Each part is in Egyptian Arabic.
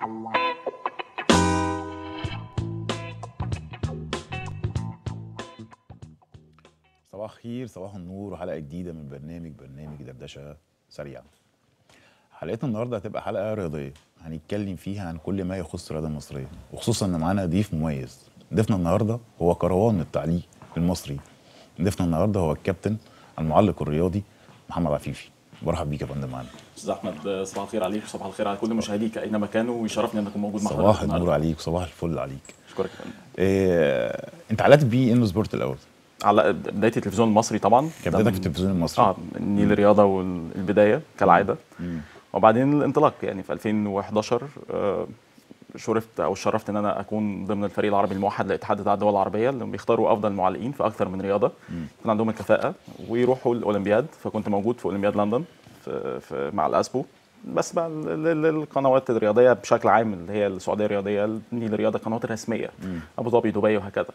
صباح الخير صباح النور وحلقه جديده من برنامج برنامج دردشه سريعه حلقتنا النهارده هتبقى حلقه رياضيه هنتكلم فيها عن كل ما يخص الرياضه المصريه وخصوصا ان معانا ضيف مميز ضيفنا النهارده هو كروان التعليق المصري ضيفنا النهارده هو الكابتن المعلق الرياضي محمد عفيفي برحب بيك يا فندم معانا استاذ احمد صباح الخير عليك وصباح الخير على كل مشاهديك اينما كانوا ويشرفني ان اكون موجود مع صباح النور عليك صباح الفل عليك اشكرك يا فندم إيه انت علقت بيه انه سبورت الاول على بدايه التلفزيون المصري طبعا كان بدايتك في التلفزيون المصري اه النيل الرياضه والبدايه كالعاده وبعدين الانطلاق يعني في 2011 آه، شرفت او شرفت ان انا اكون ضمن الفريق العربي الموحد لاتحاد الدول الدول العربيه اللي بيختاروا افضل معلقين في اكثر من رياضه يكون عندهم الكفاءه ويروحوا الاولمبياد فكنت موجود في اولمبياد لندن في, في مع الاسبو بس بقى ال- ال- القنوات الرياضيه بشكل عام اللي هي السعوديه الرياضيه النيل الرياضه القنوات الرسميه ابو ظبي دبي وهكذا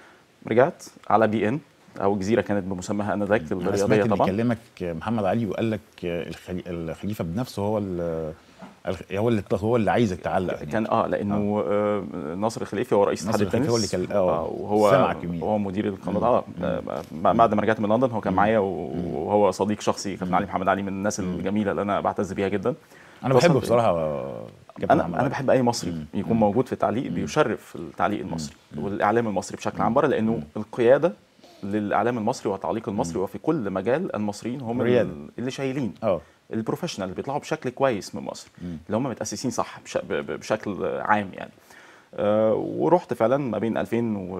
رجعت على بي ان او جزيره كانت بمسماها انذاك انا سمعت الرياضيه ان طبعا كلمك محمد علي وقال لك الخلي- الخليفه بنفسه هو ال- الخ- هو اللي هو اللي عايزك تعلق هناك. كان اه لانه آه. ناصر الخليفي هو رئيس ناصر اتحاد الخليفي التنس هو اللي كان- آه، وهو سمعك يمين. هو مدير القناه اه آه، بعد ما رجعت من لندن هو كان معايا وهو صديق شخصي كابتن علي محمد علي من الناس الجميله اللي انا بعتز بيها جدا انا بحبه وصلت- بصراحه كابتن انا محمد انا علي. بحب اي مصري يكون موجود في التعليق بيشرف التعليق المصري والاعلام المصري بشكل عام بره لانه القياده للاعلام المصري والتعليق المصري وفي كل مجال المصريين هم ريادة. اللي شايلين اه البروفيشنال اللي بيطلعوا بشكل كويس من مصر اللي هم متاسسين صح بش- ب- ب- بشكل عام يعني أه ورحت فعلا ما بين 2000 و...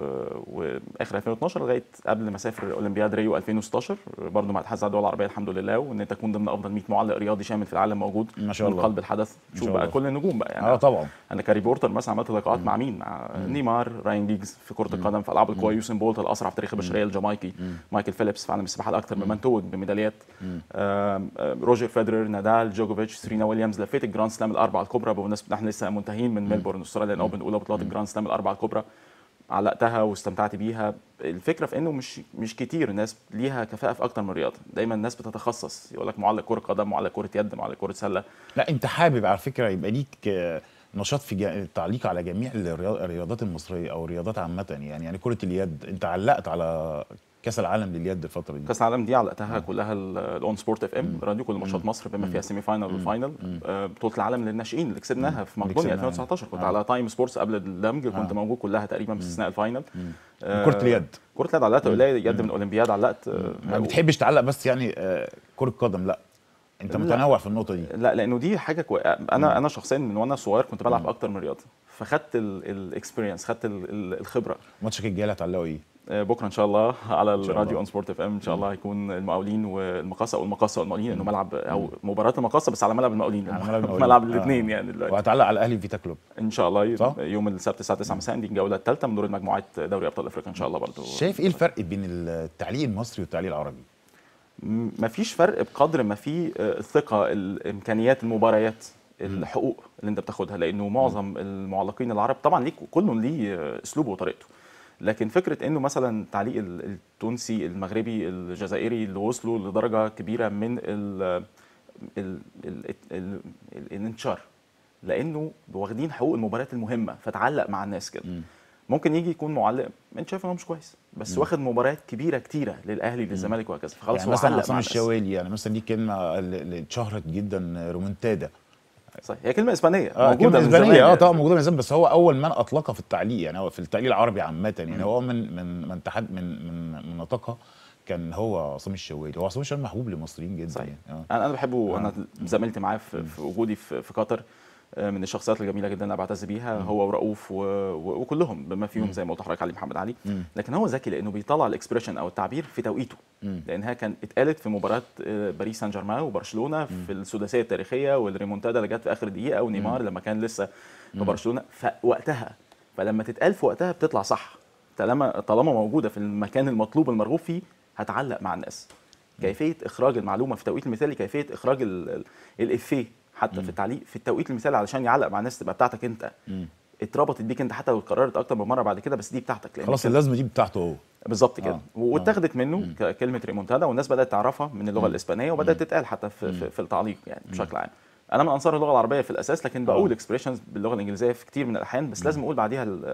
واخر 2012 لغايه قبل ما اسافر اولمبياد ريو 2016 برضه مع اتحاد الدول العربيه الحمد لله وان انت تكون ضمن افضل 100 معلق رياضي شامل في العالم موجود ما شاء من الله. قلب الحدث تشوف شاء بقى الله. كل النجوم بقى يعني اه طبعا انا كريبورتر مثلا عملت لقاءات مع مين؟ مع نيمار، راين جيجز في كره القدم في العاب القوى، يوسين بولت الاسرع في تاريخ البشريه الجامايكي، مايكل فيليبس في عالم السباحه الاكثر ممن توج بميداليات، آم، آم، روجر فيدرر، نادال، جوكوفيتش، سيرينا ويليامز، لفيت الجراند سلام الاربعه الكبرى بمناسبه احنا لسه منتهين من ميلبورن استراليا اوبن اولى بطولات الجراند سلام الاربعه الكبرى علقتها واستمتعت بيها الفكره في انه مش مش كتير ناس ليها كفاءه في اكتر من رياضه دايما الناس بتتخصص يقول لك معلق كره قدم معلق كره يد معلق كره سله لا انت حابب على فكره يبقى ليك آه، نشاط في جا- التعليق على جميع الرياض- الرياضات المصريه او الرياضات عامه يعني يعني كره اليد انت علقت على كاس العالم لليد الفتره دي كاس العالم دي علقتها كلها الاون سبورت اف ام راديو كل ماتشات مصر بما فيها سيمي فاينل وفاينل آه، بطوله العالم للناشئين اللي كسبناها في اللي مقدونيا كسبناها. 2019 كنت آه. على تايم سبورتس قبل الدمج كنت موجود كلها تقريبا باستثناء الفاينل آه، كرة اليد. كره اليد علقت قليل يد من اولمبياد علقت آه، ما بتحبش تعلق بس يعني آه، كره قدم لا انت لا. متنوع في النقطه دي لا لانه دي حاجه كوي... انا انا شخصيا من وانا صغير كنت بلعب اكتر من رياضه فخدت الاكسبيرينس خدت ال- ال- الخبره ماتشك الجاي هتعلقوا ايه آه، بكره ان شاء الله على شاء الراديو الله. اون سبورت اف ام ان شاء الله هيكون المقاولين والمقاصه او المقاصه والمقاولين لانه ملعب او مباراه المقاصه بس على ملعب المقاولين على ملعب المقاولين. ملعب آه. الاثنين يعني دلوقتي وهتعلق على الاهلي فيتا كلوب ان شاء الله صح؟ يوم السبت الساعه 9 مساء دي الجوله الثالثه من دور المجموعات دوري ابطال افريقيا ان شاء الله برضو شايف ايه الفرق بين التعليق المصري والتعليق العربي م- مفيش فرق بقدر ما في آه، الثقه الامكانيات المباريات الحقوق اللي انت بتاخدها لانه معظم المعلقين العرب طبعا ليك كل ليه آه، اسلوبه وطريقته لكن فكره انه مثلا التعليق ال- التونسي المغربي الجزائري اللي وصلوا لدرجه كبيره من ال ال ال ال ال الانتشار لانه واخدين حقوق المباريات المهمه فتعلق مع الناس كده ممكن يجي يكون معلق انت شايف ان هو مش كويس بس واخد مباريات كبيره كتيره للاهلي للزمالك وهكذا فخلاص يعني هو مثلا علق عصام مع الناس. الشوالي يعني مثلا دي كلمه اللي اللي اتشهرت جدا رومنتادا صحيح هي كلمه اسبانيه اه موجوده كلمه من اسبانيه زمان اه يعني. طبعا موجوده من زمان بس هو اول من اطلقها في التعليق يعني هو في التعليق العربي عامه يعني هو من من من تحد من من من نطقها كان هو عصام الشوالي هو عصام الشوالي محبوب للمصريين جدا صحيح يعني اه انا انا بحبه انا زميلتي معاه في, في وجودي في, في قطر آه، من الشخصيات الجميله جدا اللي انا بعتز بيها هو ورؤوف و... و... وكلهم بما فيهم زي ما قلت لحضرتك علي محمد علي لكن هو ذكي لانه بيطلع الاكسبريشن او التعبير في توقيته لانها كان اتقالت في مباراه آه، باريس سان جيرمان وبرشلونه في السداسيه التاريخيه والريمونتادا اللي جت في اخر دقيقه ونيمار لما كان لسه في برشلونه فوقتها فلما تتقال في وقتها بتطلع صح طالما طالما موجوده في المكان المطلوب المرغوب فيه هتعلق مع الناس كيفيه اخراج المعلومه في التوقيت المثالي كيفيه اخراج ال- ال- الافيه حتى في التعليق في التوقيت المثالي علشان يعلق مع الناس تبقى بتاعتك انت اتربطت بيك انت حتى لو اتكررت اكتر من مره بعد كده بس دي بتاعتك لأن خلاص كان- اللازمه دي بتاعته هو بالظبط كده آه. واتخذت منه كلمه ريمونتادا والناس بدات تعرفها من اللغه الاسبانيه وبدات تتقال حتى في, في, في التعليق يعني بشكل عام انا من انصار اللغه العربيه في الاساس لكن آه. بقول اكسبريشنز باللغه الانجليزيه في كتير من الاحيان بس لازم اقول بعديها ال-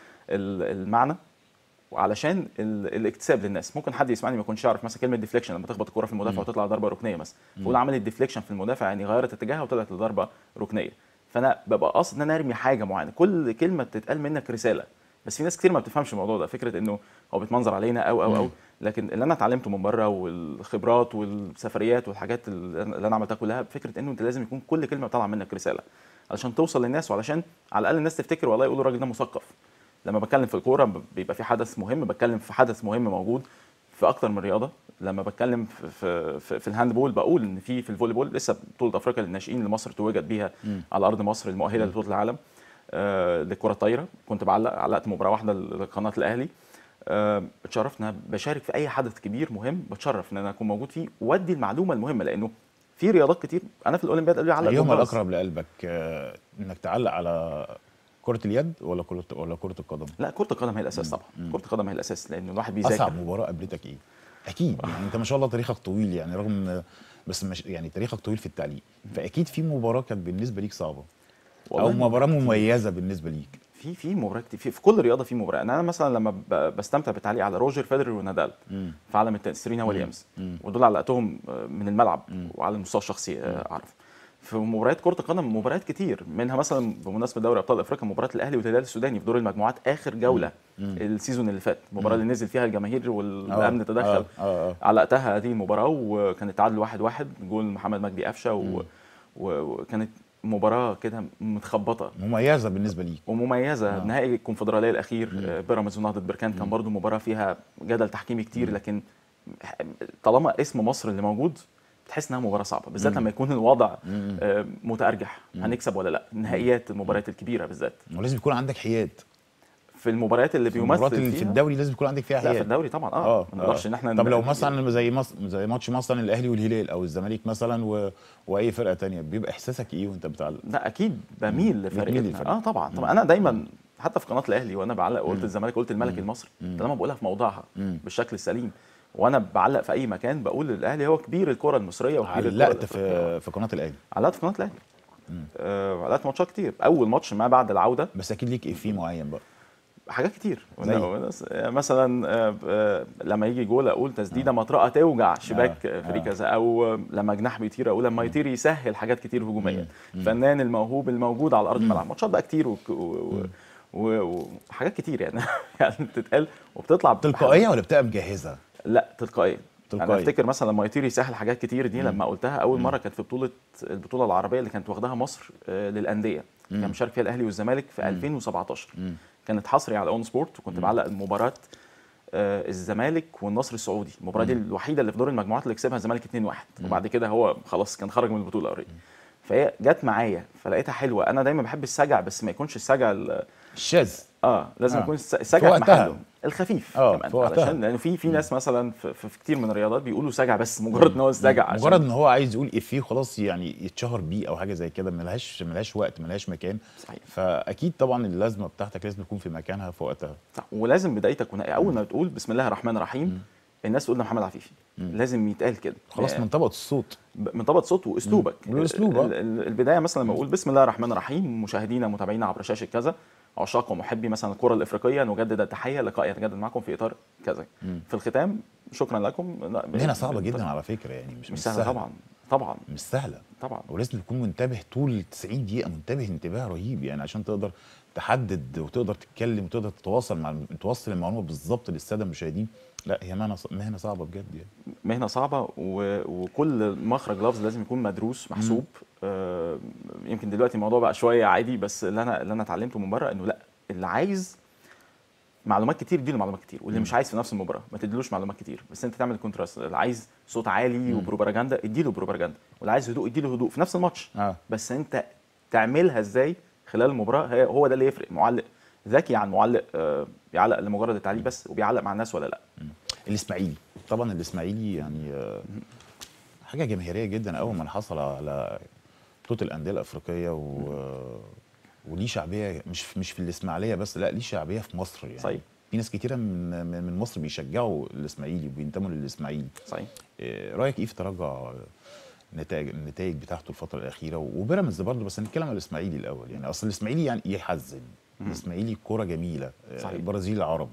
ال- المعنى وعلشان ال- الاكتساب للناس ممكن حد يسمعني ما يكونش يعرف مثلا كلمه ديفليكشن لما تخبط الكوره في المدافع وتطلع ضربه ركنيه مثلا فقول عملت ديفليكشن في المدافع يعني غيرت اتجاهها وطلعت لضربه ركنيه فانا ببقى قاصد ان انا ارمي حاجه معينه كل كلمه بتتقال منك رساله بس في ناس كتير ما بتفهمش الموضوع ده فكره انه هو بيتمنظر علينا او او او لكن اللي انا اتعلمته من بره والخبرات والسفريات والحاجات اللي انا عملتها كلها فكره انه انت لازم يكون كل كلمه طالعه منك رساله علشان توصل للناس وعلشان على الاقل الناس تفتكر والله يقولوا الراجل ده مثقف لما بتكلم في الكوره بيبقى في حدث مهم بتكلم في حدث مهم موجود في اكتر من رياضه لما بتكلم في في, في, في الهاندبول بقول ان في في الفولي بول لسه بطوله افريقيا للناشئين اللي مصر توجت بيها على ارض مصر المؤهله لبطوله العالم آه للكره الطايره كنت بعلق علقت مباراه واحده لقناه الاهلي آه، اتشرفت ان أنا بشارك في اي حدث كبير مهم بتشرف ان انا اكون موجود فيه وادي المعلومه المهمه لانه في رياضات كتير انا في الاولمبياد قالوا لي علق ايهما جمباز. الاقرب لقلبك آه، انك تعلق على كره اليد ولا كره ولا كره القدم لا كره القدم هي الاساس طبعا كره القدم هي الاساس لانه الواحد بيذاكر اصعب مباراه قابلتك ايه اكيد يعني انت ما شاء الله تاريخك طويل يعني رغم بس مش يعني تاريخك طويل في التعليق فاكيد في مباراه كانت بالنسبه ليك صعبه او والله مباراه مميزه بالنسبه ليك في في مباريات كتير في, في كل رياضه في مباراه انا مثلا لما ب- بستمتع بالتعليق على روجر فيدرر ونادال في عالم التنس سيرينا ويليامز ودول علقتهم آه، من الملعب وعلى المستوى الشخصي آه، اعرف في مباريات كره القدم مباريات كتير منها مثلا بمناسبه دوري ابطال افريقيا مباراه الاهلي والهلال السوداني في دور المجموعات اخر جوله السيزون اللي فات المباراه اللي نزل فيها الجماهير والامن تدخل آه، آه، آه. علقتها هذه المباراه وكان التعادل واحد واحد جول محمد مجدي قفشه و- و- وكانت مباراه كده متخبطه مميزه بالنسبه ليك ومميزه آه. آه. نهائي الكونفدراليه الاخير آه، بيراميدز ونهضه بركان كان برضو مباراه فيها جدل تحكيمي كتير لكن طالما اسم مصر اللي موجود بتحس انها مباراه صعبه بالذات لما يكون الوضع آه، متارجح هنكسب ولا لا نهائيات المباريات الكبيره بالذات ولازم يكون عندك حياد في المباريات اللي في المباريات بيمثل اللي في فيها الدوري لازم يكون عندك فيها لا في حياد الدوري طبعا اه, ما نقدرش ان احنا طب لو ن- مثلا زي مصر زي ماتش مثلا الاهلي والهلال او الزمالك مثلا و... واي فرقه تانية بيبقى احساسك ايه وانت بتعلق لا اكيد بميل بتميل لفريقنا للفريق. اه طبعا طبعا انا دايما حتى في قناه الاهلي وانا بعلق قلت الزمالك قلت الملك المصري طالما بقولها في موضعها بالشكل السليم وانا بعلق في اي مكان بقول الاهلي هو كبير الكره المصريه وكبير الكرة علقت الأفريقية. في في قناه الاهلي علقت في قناه الاهلي آه علقت ماتشات كتير اول ماتش ما بعد العوده بس اكيد ليك افيه معين بقى حاجات كتير زي؟ آه، مثلا آه، آه، لما يجي جول اقول تسديده مطرقه توجع شباك آه، آه، فريق آه. كذا او آه، لما جناح بيطير اقول لما يطير يسهل حاجات كتير هجوميا الفنان الموهوب الموجود على ارض الملعب ماتشات بقى كتير وك- و- و- و- وحاجات كتير يعني يعني بتتقال وبتطلع بحاجة- تلقائيه ولا بتبقى مجهزه لا تلقائيا انا تلقائي. افتكر مثلا لما يطير يسهل حاجات كتير دي لما قلتها اول مره كانت في بطوله البطوله العربيه اللي كانت واخداها مصر آه، للانديه كان مشارك فيها الاهلي والزمالك في 2017 كانت حصري على اون سبورت وكنت بعلق مباراه آه، الزمالك والنصر السعودي المباراه دي الوحيده اللي في دور المجموعات اللي كسبها الزمالك 2-1 وبعد كده هو خلاص كان خرج من البطوله اوريدي فهي جت معايا فلقيتها حلوه انا دايما بحب السجع بس ما يكونش السجع ال- الشاذ اه لازم آه. يكون الس- في السجع في وقتها. محله الخفيف آه، كمان في وقتها. علشان لانه في في ناس مثلا في, في في كتير من الرياضات بيقولوا سجع بس مجرد ان هو السجع عشان- مجرد ان هو عايز يقول افيه خلاص يعني يتشهر بيه او حاجه زي كده ملهاش ملهاش وقت ملهاش مكان صحيح. فاكيد طبعا اللازمه بتاعتك لازم تكون في مكانها في وقتها صح. ولازم بدايتك ونهاية اول ما بتقول بسم الله الرحمن الرحيم الناس تقول ده محمد عفيفي لازم يتقال كده خلاص يعني من طبقه الصوت ب- من طبقه صوت واسلوبك والأسلوب، آه. ال- ال- البدايه مثلا لما اقول بسم الله الرحمن الرحيم مشاهدينا متابعينا عبر شاشه كذا عشاق ومحبي مثلا الكره الافريقيه نجدد التحيه لقاء يتجدد معكم في اطار كذا في الختام شكرا لكم لا، مهنه صعبه جدا على فكره يعني مش مش سهله طبعا طبعا مش سهله طبعا ولازم تكون منتبه طول 90 دقيقه منتبه انتباه رهيب يعني عشان تقدر تحدد وتقدر تتكلم وتقدر تتواصل مع توصل المعلومه بالظبط للساده المشاهدين لا هي مهنه مهنه صعبه بجد يعني مهنه صعبه و... وكل مخرج لفظ لازم يكون مدروس محسوب آه يمكن دلوقتي الموضوع بقى شويه عادي بس اللي انا اللي انا اتعلمته من بره انه لا اللي عايز معلومات كتير اديله معلومات كتير واللي مش عايز في نفس المباراه ما تديلوش معلومات كتير بس انت تعمل كونتراست اللي عايز صوت عالي وبروباجندا اديله بروباجندا واللي عايز هدوء اديله هدوء في نفس الماتش اه بس انت تعملها ازاي خلال المباراه هي هو ده اللي يفرق معلق ذكي عن معلق آه بيعلق لمجرد التعليق بس وبيعلق مع الناس ولا لا الاسماعيلي طبعا الاسماعيلي يعني آه، حاجه جماهيريه جدا اول ما حصل على بطوله الانديه الافريقيه و وليه شعبيه مش مش في الاسماعيليه بس لا ليه شعبيه في مصر يعني صحيح. في ناس كتيره من من من مصر بيشجعوا الاسماعيلي وبينتموا للاسماعيلي صحيح إيه رايك ايه في تراجع النتائج النتائج بتاعته الفتره الاخيره وبيراميدز برضه بس هنتكلم على الاسماعيلي الاول يعني اصل الاسماعيلي يعني يحزن الاسماعيلي كوره جميله آه، صحيح. البرازيل العرب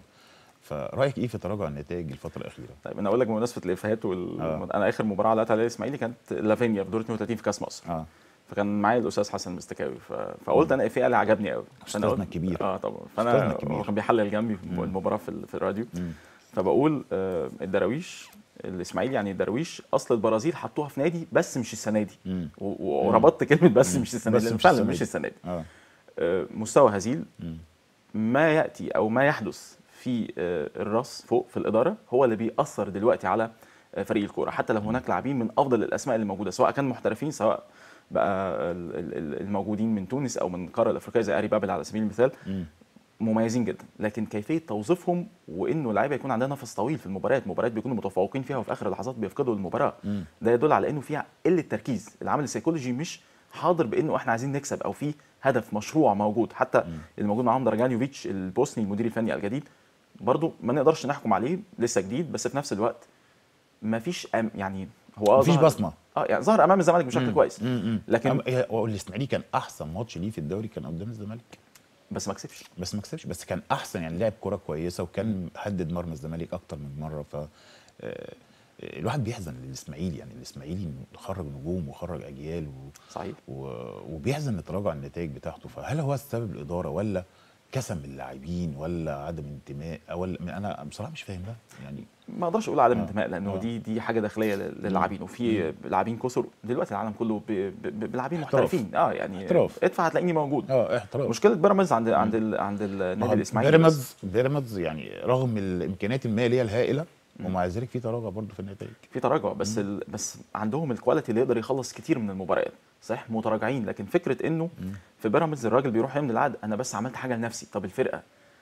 فرايك ايه في تراجع النتائج الفتره الاخيره؟ طيب انا اقول لك بمناسبه الافيهات وال... آه. انا اخر مباراه لعبت عليها الاسماعيلي كانت لافينيا في دور 32 في كاس مصر اه فكان معايا الاستاذ حسن المستكاوي ف... فقلت انا افيه اللي عجبني قوي أستاذنا قلت- الكبير. اه طبعا أستاذنا فانا الكبير. هو كان بيحلل جنبي في المباراه في, ال... في الراديو فبقول آه الدراويش الاسماعيلي يعني الدراويش اصل البرازيل حطوها في نادي بس مش السنه دي مم. و- وربطت كلمه بس مش السنه بس دي لأن مش فعلا السنة مش دي. السنه دي اه آه، مستوى هزيل مم. ما ياتي او ما يحدث في آه، الراس فوق في الاداره هو اللي بيأثر دلوقتي على آه، فريق الكوره حتى لو هناك لاعبين من افضل الاسماء اللي موجوده سواء كان محترفين سواء بقى ال- ال- ال- الموجودين من تونس او من القاره الافريقيه زي اري بابل على سبيل المثال مم. مميزين جدا لكن كيفيه توظيفهم وانه اللعيبه يكون عندها نفس طويل في المباريات مباريات بيكونوا متفوقين فيها وفي اخر اللحظات بيفقدوا المباراه مم. ده يدل على انه في قله تركيز العامل السيكولوجي مش حاضر بانه احنا عايزين نكسب او في هدف مشروع موجود حتى اللي موجود معاهم دراجانيوفيتش البوسني المدير الفني الجديد برضه ما نقدرش نحكم عليه لسه جديد بس في نفس الوقت ما فيش أم يعني هو اه مفيش ظهر- بصمه اه يعني ظهر امام الزمالك بشكل كويس لكن لكن الاسماعيلي كان احسن ماتش ليه في الدوري كان قدام الزمالك بس ما كسبش بس ما كسبش بس كان احسن يعني لعب كوره كويسه وكان هدد مرمى الزمالك اكتر من مره ف آه، الواحد بيحزن للاسماعيلي يعني الاسماعيلي خرج نجوم وخرج اجيال و... صحيح و... وبيحزن لتراجع النتائج بتاعته فهل هو السبب الاداره ولا كسم اللاعبين ولا عدم انتماء ولا انا بصراحه مش فاهم ده يعني ما اقدرش اقول عدم آه. انتماء لانه آه. دي دي حاجه داخليه لل- للاعبين وفي لاعبين كسر دلوقتي العالم كله ب- ب- ب- بلاعبين احتراف. محترفين اه يعني احتراف. ادفع هتلاقيني موجود اه احتراف مشكله بيراميدز عند عند ال- عند ما النادي هو الاسماعيلي بس. بيراميدز بيراميدز يعني رغم الامكانيات الماليه الهائله ومع ذلك في تراجع برضه في النتائج في تراجع بس ال... بس عندهم الكواليتي اللي يقدر يخلص كتير من المباريات صحيح متراجعين لكن فكره انه في بيراميدز الراجل بيروح يمضي العقد انا بس عملت حاجه لنفسي طب الفرقه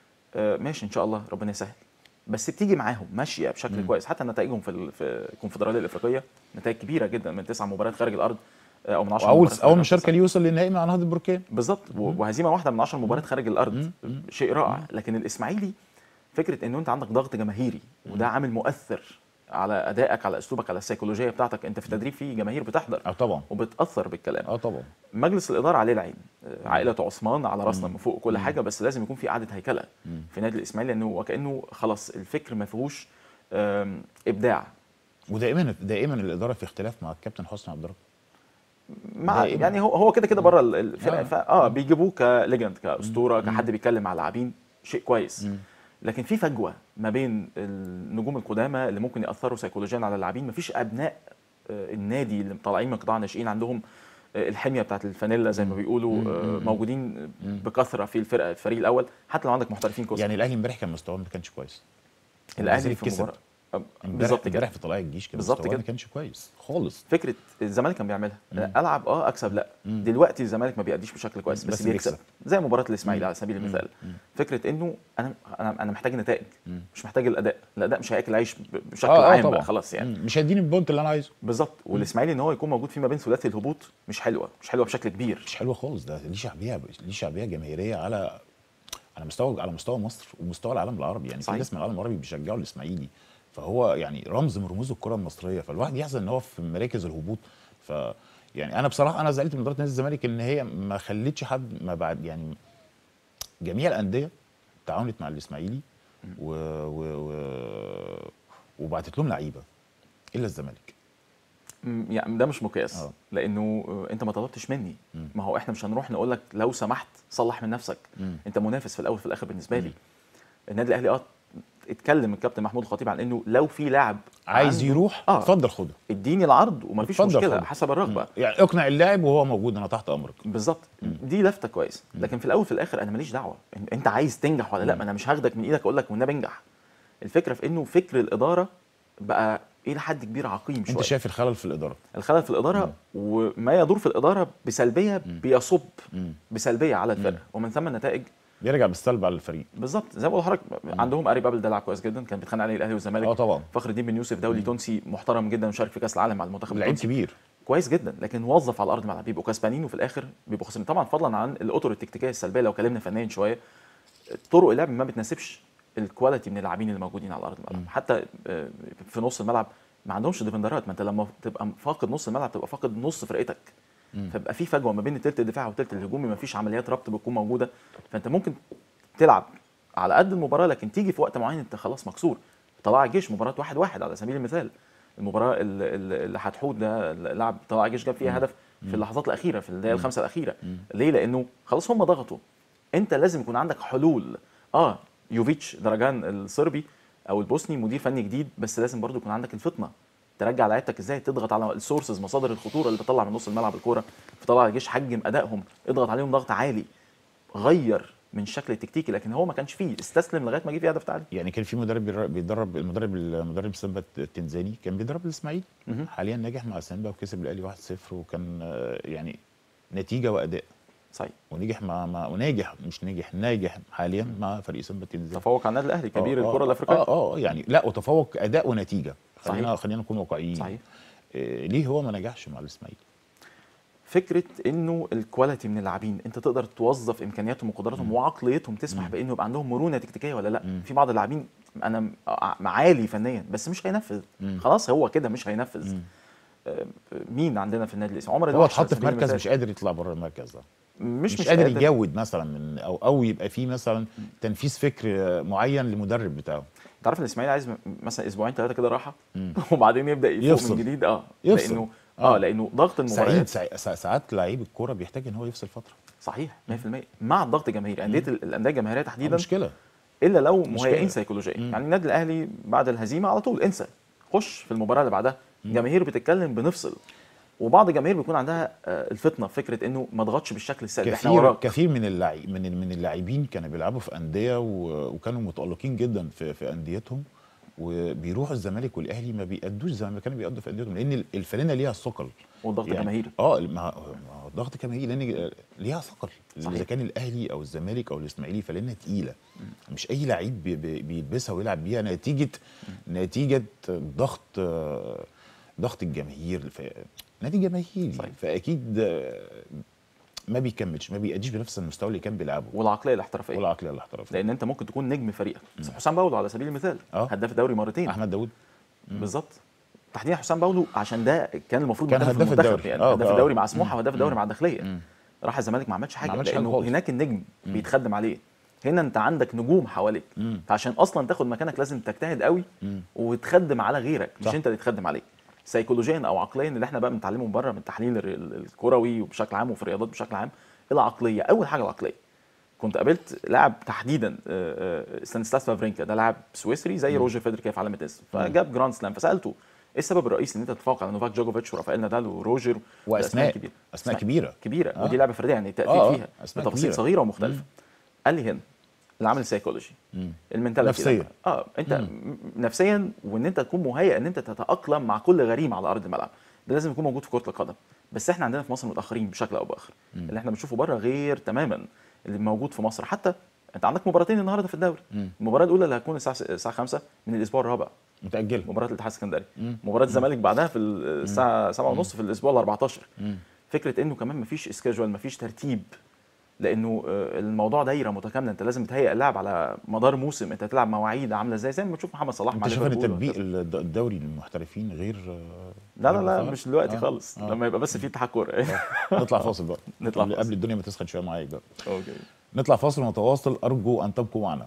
آه ماشي ان شاء الله ربنا يسهل بس بتيجي معاهم ماشيه بشكل كويس حتى نتائجهم في ال- في الكونفدراليه الافريقيه نتائج كبيره جدا من تسع مباريات خارج الارض آه، او من 10 واول مباريات خارج اول الأرض. مشاركه ليه يوصل للنهائي مع نهضه البركان بالظبط و- وهزيمه واحده من 10 مباريات خارج الارض شيء رائع لكن الاسماعيلي فكره انه انت عندك ضغط جماهيري وده عامل مؤثر على ادائك على اسلوبك على السيكولوجيه بتاعتك انت في التدريب في جماهير بتحضر اه طبعا وبتاثر بالكلام اه طبعا مجلس الاداره عليه العين آه، عائله عثمان على راسنا من فوق كل حاجه بس لازم يكون في قعده هيكله في نادي الاسماعيلي لانه وكانه خلاص الفكر ما فيهوش آم، ابداع ودائما دائما الاداره في اختلاف مع الكابتن حسني عبد الرب مع دائماً. يعني هو هو كده كده بره ال- الفرقه آه. اه, آه بيجيبوه كليجند كاسطوره كحد بيتكلم على لاعبين شيء كويس لكن في فجوه ما بين النجوم القدامى اللي ممكن ياثروا سيكولوجيا على اللاعبين مفيش ابناء آه، النادي اللي طالعين من قطاع الناشئين عندهم آه، الحميه بتاعت الفانيلا زي ما بيقولوا آه، موجودين بكثره في الفرقه الفريق الاول حتى لو عندك محترفين كويس يعني الاهلي امبارح كان مستواه ما كانش كويس الاهلي ذلك في كسب. مباراه آه، امبارح بالظبط كده امبارح في طلائع الجيش كان بالظبط مستواه كده. ما كانش كويس خالص فكره الزمالك كان بيعملها العب اه اكسب لا دلوقتي الزمالك ما بيأديش بشكل كويس بس, بس بيكسب بيكسب. زي مباراه الاسماعيلي على سبيل المثال فكره انه انا انا انا محتاج نتائج مش محتاج الاداء الاداء مش هياكل عيش ب- بشكل آه، آه، عام طبعاً. بقى خلاص يعني مم. مش هيديني البونت اللي انا عايزه بالظبط والاسماعيلي ان هو يكون موجود فيما بين ثلاثي الهبوط مش حلوه مش حلوه بشكل كبير مش حلوه خالص ده ليه شعبيه ليه شعبيه جماهيريه على على مستوى على مستوى مصر ومستوى العالم العربي يعني في صحيح. ناس من العالم العربي بيشجعوا الاسماعيلي فهو يعني رمز من رموز الكره المصريه فالواحد يحزن ان هو في مراكز الهبوط ف يعني انا بصراحه انا زعلت من اداره نادي الزمالك ان هي ما خلتش حد ما بعد يعني جميع الانديه تعاونت مع الاسماعيلي و... و... و... وبعتت لهم لعيبه الا الزمالك م- يعني ده مش مقياس آه. لانه آه، انت ما طلبتش مني ما هو احنا مش هنروح نقول لك لو سمحت صلح من نفسك مم. انت منافس في الاول في الاخر بالنسبه لي النادي الاهلي اه اتكلم الكابتن محمود الخطيب عن انه لو في لاعب عايز عنده- يروح اه اتفضل خده اديني العرض ومفيش اتفضل مشكله خده. حسب الرغبه يعني اقنع اللاعب وهو موجود انا تحت امرك بالظبط دي لفته كويس لكن في الاول في الاخر انا ماليش دعوه إن- انت عايز تنجح ولا لا ما انا مش هاخدك من ايدك اقول لك والنبي انجح الفكره في انه فكر الاداره بقى الى حد كبير عقيم انت شويه شايف الخلل في الاداره الخلل في الاداره وما يدور في الاداره بسلبيه بيصب بسلبيه على الفرقه ومن ثم النتائج بيرجع بالسلب على الفريق بالظبط زي ما بقول لحضرتك عندهم اري بابل ده لاعب كويس جدا كان بيتخانق عليه الاهلي والزمالك اه طبعا فخر الدين بن يوسف دولي تونسي محترم جدا وشارك في كاس العالم مع المنتخب لعيب التونسي كبير كويس جدا لكن وظف على ارض الملعب بيبقوا كسبانين وفي الاخر بيبقوا خسرانين طبعا فضلا عن الاطر التكتيكيه السلبيه لو اتكلمنا فنيا شويه طرق اللعب ما بتناسبش الكواليتي من اللاعبين اللي موجودين على ارض الملعب حتى آه، في نص الملعب ما عندهمش ديفندرات ما انت لما تبقى فاقد نص الملعب تبقى فاقد نص فرقتك فبقى في فجوه ما بين التلت الدفاعي والتلت الهجومي ما فيش عمليات ربط بتكون موجوده فانت ممكن تلعب على قد المباراه لكن تيجي في وقت معين انت خلاص مكسور طلائع الجيش مباراه واحد واحد على سبيل المثال المباراه اللي, اللي هتحود ده لاعب طلائع الجيش جاب فيها هدف في اللحظات الاخيره في الدقائق الخمسه الاخيره ليه لانه خلاص هم ضغطوا انت لازم يكون عندك حلول اه يوفيتش دراجان الصربي او البوسني مدير فني جديد بس لازم برضو يكون عندك الفطنه ترجع لعيبتك ازاي تضغط على السورسز مصادر الخطوره اللي بتطلع من نص الملعب الكوره فطلع الجيش حجم ادائهم اضغط عليهم ضغط عالي غير من الشكل التكتيكي لكن هو ما كانش فيه استسلم لغايه ما جه فيه هدف تعادل يعني كان في مدرب بيدرب- بيدرب المدرب المدرب سامبا التنزاني كان بيدرب الاسماعيلي مهم. حاليا ناجح مع سامبا وكسب الاهلي 1-0 وكان آه، يعني نتيجه واداء صحيح ونجح مع, مع وناجح مش ناجح ناجح حاليا مع فريق سامبا التنزاني تفوق على النادي الاهلي كبير آه، آه، الكره الافريقيه اه اه يعني لا وتفوق اداء ونتيجه خلينا صحيح. خلينا نكون واقعيين صحيح آه ليه هو ما نجحش مع الاسماعيلي فكره انه الكواليتي من اللاعبين انت تقدر توظف امكانياتهم وقدراتهم وعقليتهم تسمح بانه يبقى عندهم مرونه تكتيكيه ولا لا مم. في بعض اللاعبين انا م- ع- عالي فنيا بس مش هينفذ مم. خلاص هو كده مش هينفذ مم. آه، مين عندنا في النادي الاسماعيلي عمر هو الوحش اتحط على في سبيل مركز المثال. مش قادر يطلع بره المركز ده مش مش, مش قادر قادر يجود مثلا من او او يبقى فيه مثلا تنفيذ فكر آه، معين للمدرب بتاعه انت عارف الاسماعيلي عايز م- مثلا اسبوعين ثلاثه كده راحه مم. وبعدين يبدا يفوق يفصل. من جديد اه يفصل. لانه اه آه. لانه ضغط سعيد المباريات سع- سع- ساعات لعيب الكوره بيحتاج ان هو يفصل فتره صحيح 100% مع الضغط الجماهيري انديه ال- الانديه الجماهيريه تحديدا مشكله الا لو مشكلة. مهيئين سيكولوجيا يعني النادي الاهلي بعد الهزيمه على طول انسى خش في المباراه اللي بعدها جماهير بتتكلم بنفصل وبعض الجماهير بيكون عندها آه، الفطنه فكره انه ما اضغطش بالشكل السلبي احنا كثير وراك كثير من اللعيب من من اللاعبين كانوا بيلعبوا في انديه و- وكانوا متالقين جدا في في انديتهم وبيروحوا الزمالك والاهلي ما بيأدوش زي ما كانوا بيأدوا في انديتهم لان الفرينه ليها ثقل والضغط يعني الجماهيري اه ما ما هو الضغط الجماهيري لان ليها ثقل صحيح. اذا كان الاهلي او الزمالك او الاسماعيلي فلانها تقيله مش اي لعيب بي- بي- بيلبسها ويلعب بيها نتيجه نتيجه ضغط آه، ضغط الجماهير ف... نادي جماهيري صحيح. فاكيد آه، ما بيكملش ما بيأديش بنفس المستوى اللي كان بيلعبه والعقليه الاحترافيه ولا عقليه الاحتراف لان انت ممكن تكون نجم فريقك حسام باولو على سبيل المثال آه. هداف الدوري مرتين احمد داوود بالظبط تحديدا حسام باولو عشان ده كان المفروض كان مهدف هداف المنتخب الدوري. يعني آه، هداف آه. الدوري مع سموحه وهداف الدوري مم. مع الداخليه مم. راح الزمالك ما عملش حاجه عملش حاجة لانه خالص. هناك النجم بيتخدم عليه هنا انت عندك نجوم حواليك مم. فعشان اصلا تاخد مكانك لازم تجتهد قوي مم. وتخدم على غيرك مش صح. انت اللي تخدم عليه سيكولوجيا او عقليا اللي احنا بقى بنتعلمه من بره من التحليل ال- ال- الكروي وبشكل عام وفي الرياضات بشكل عام العقليه اول حاجه العقليه كنت قابلت لاعب تحديدا آه، آه، ستانسلاس فافرينكا ده لاعب سويسري زي روجر فيدرر كده في عالم التنس فجاب جراند سلام فسالته ايه السبب الرئيسي ان انت تتفوق على نوفاك جوجوفيتش ورافائيل نادال وروجر واسماء كبيره اسماء كبيره كبيره آه. ودي لعبه فرديه يعني التاثير آه، آه، فيها أسماء بتفاصيل كبيرة. صغيره ومختلفه قال لي هنا العامل السيكولوجي مم. المنتاليتي نفسيا. ده. اه انت م- نفسيا وان انت تكون مهيئ ان انت تتاقلم مع كل غريم على ارض الملعب ده لازم يكون موجود في كره القدم بس احنا عندنا في مصر متاخرين بشكل او باخر اللي احنا بنشوفه بره غير تماما اللي موجود في مصر حتى انت عندك مباراتين النهارده في الدوري مم. المباراه الاولى اللي هتكون الساعه الساعه 5 من الاسبوع الرابع متاجله مباراه الاتحاد السكندري مم. مباراه الزمالك بعدها في الساعه 7 ونص في الاسبوع ال 14 مم. فكره انه كمان مفيش سكيجول مفيش ترتيب لانه آه، الموضوع دايره متكامله انت لازم تهيئ اللاعب على مدار موسم انت هتلعب مواعيد عامله ازاي زي ما بتشوف محمد صلاح مع انت شايف ان ليفربول تطبيق وهكذا. الد- الدوري للمحترفين غير آه، لا لا غير لا مثلاً؟ مش دلوقتي آه، خالص آه. لما يبقى بس في اتحاد كوره نطلع فاصل بقى نطلع قبل- فاصل. قبل الدنيا ما تسخن شويه معاك بقى اوكي نطلع فاصل متواصل ارجو ان تبقوا معنا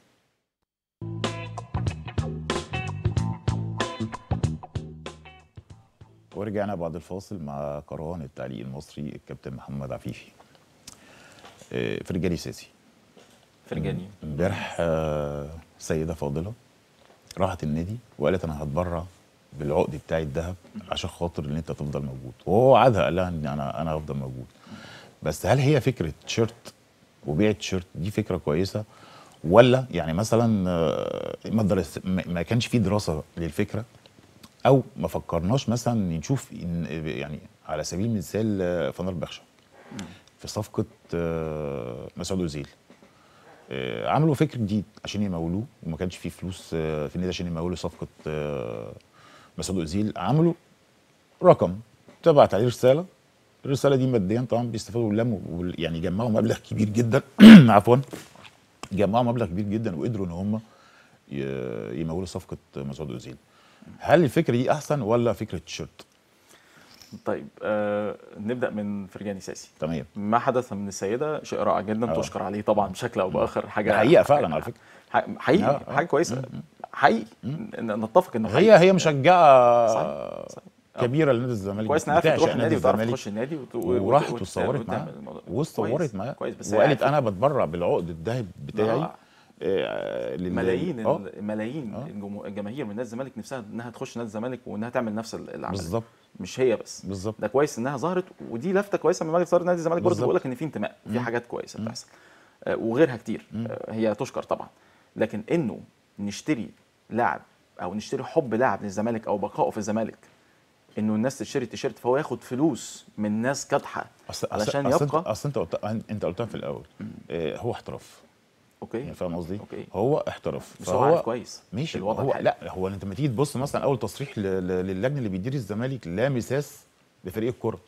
ورجعنا بعد الفاصل مع قران التعليق المصري الكابتن محمد عفيفي آه، فرجاني ساسي فرجاني امبارح آه، سيده فاضله راحت النادي وقالت انا هتبرع بالعقد بتاعي الذهب عشان خاطر ان انت تفضل موجود وهو وعدها قال لها ان انا انا هفضل موجود بس هل هي فكره تيشيرت وبيع تيشيرت دي فكره كويسه ولا يعني مثلا آه، ما, درس ما ما كانش في دراسه للفكره او ما فكرناش مثلا نشوف إن يعني على سبيل المثال آه، فنار بخشة في صفقه آه، مسعود اوزيل آه، عملوا فكر جديد عشان يمولوه وما كانش فيه فلوس آه، في النادي عشان يمولوا صفقه آه، مسعود اوزيل عملوا رقم تبعت عليه رساله الرساله دي ماديا طبعا بيستفادوا لموا يعني جمعوا مبلغ كبير جدا عفوا جمعوا مبلغ كبير جدا وقدروا ان هم ي- يمولوا صفقه مسعود اوزيل هل الفكره دي احسن ولا فكره التيشيرت طيب آه نبدا من فرجاني ساسي تمام ما حدث من السيده شيء رائع جدا آه. تشكر عليه طبعا بشكل او باخر حاجه ده حقيقه فعلا على فكره ح- حقيقي آه، آه. حاجه كويسه حقيقي ن- نتفق انه هي حقيقي. هي مشجعه صحيح، صحيح. آه. كبيره لنادي الزمالك كويس انها عرفت بتعشق تروح النادي وتعرف الزمالك تخش النادي وت- وت- وراحت وت- واتصورت وتعمل معاه الموضوع. واتصورت كويس، معاه كويس بس هي وقالت عرفت- انا بتبرع بالعقد الذهب بتاعي رائع. آه، لل- ملايين آه، ال- ملايين آه. الجمهور- الجماهير من نادي الزمالك نفسها انها تخش نادي الزمالك وانها تعمل نفس ال- العمل بالظبط مش هي بس بالظبط ده كويس انها ظهرت ودي لفته كويسه من مجلس اداره نادي الزمالك برضه بالظبط. بقول لك ان في انتماء في حاجات كويسه بتحصل آه، وغيرها كتير آه، هي تشكر طبعا لكن انه نشتري لاعب او نشتري حب لاعب للزمالك او بقائه في الزمالك انه الناس تشتري التيشيرت فهو ياخد فلوس من ناس كادحه أصل علشان أصل يبقى انت اصل انت قلت انت قلتها في الاول آه، هو احتراف اوكي يعني فاهم قصدي؟ أوكي. هو احترف بس هو عارف كويس ماشي الوضع هو الحالي. لا هو انت لما تيجي تبص مثلا اول تصريح ل- ل- للجنه اللي بيدير الزمالك لا مساس بفريق الكره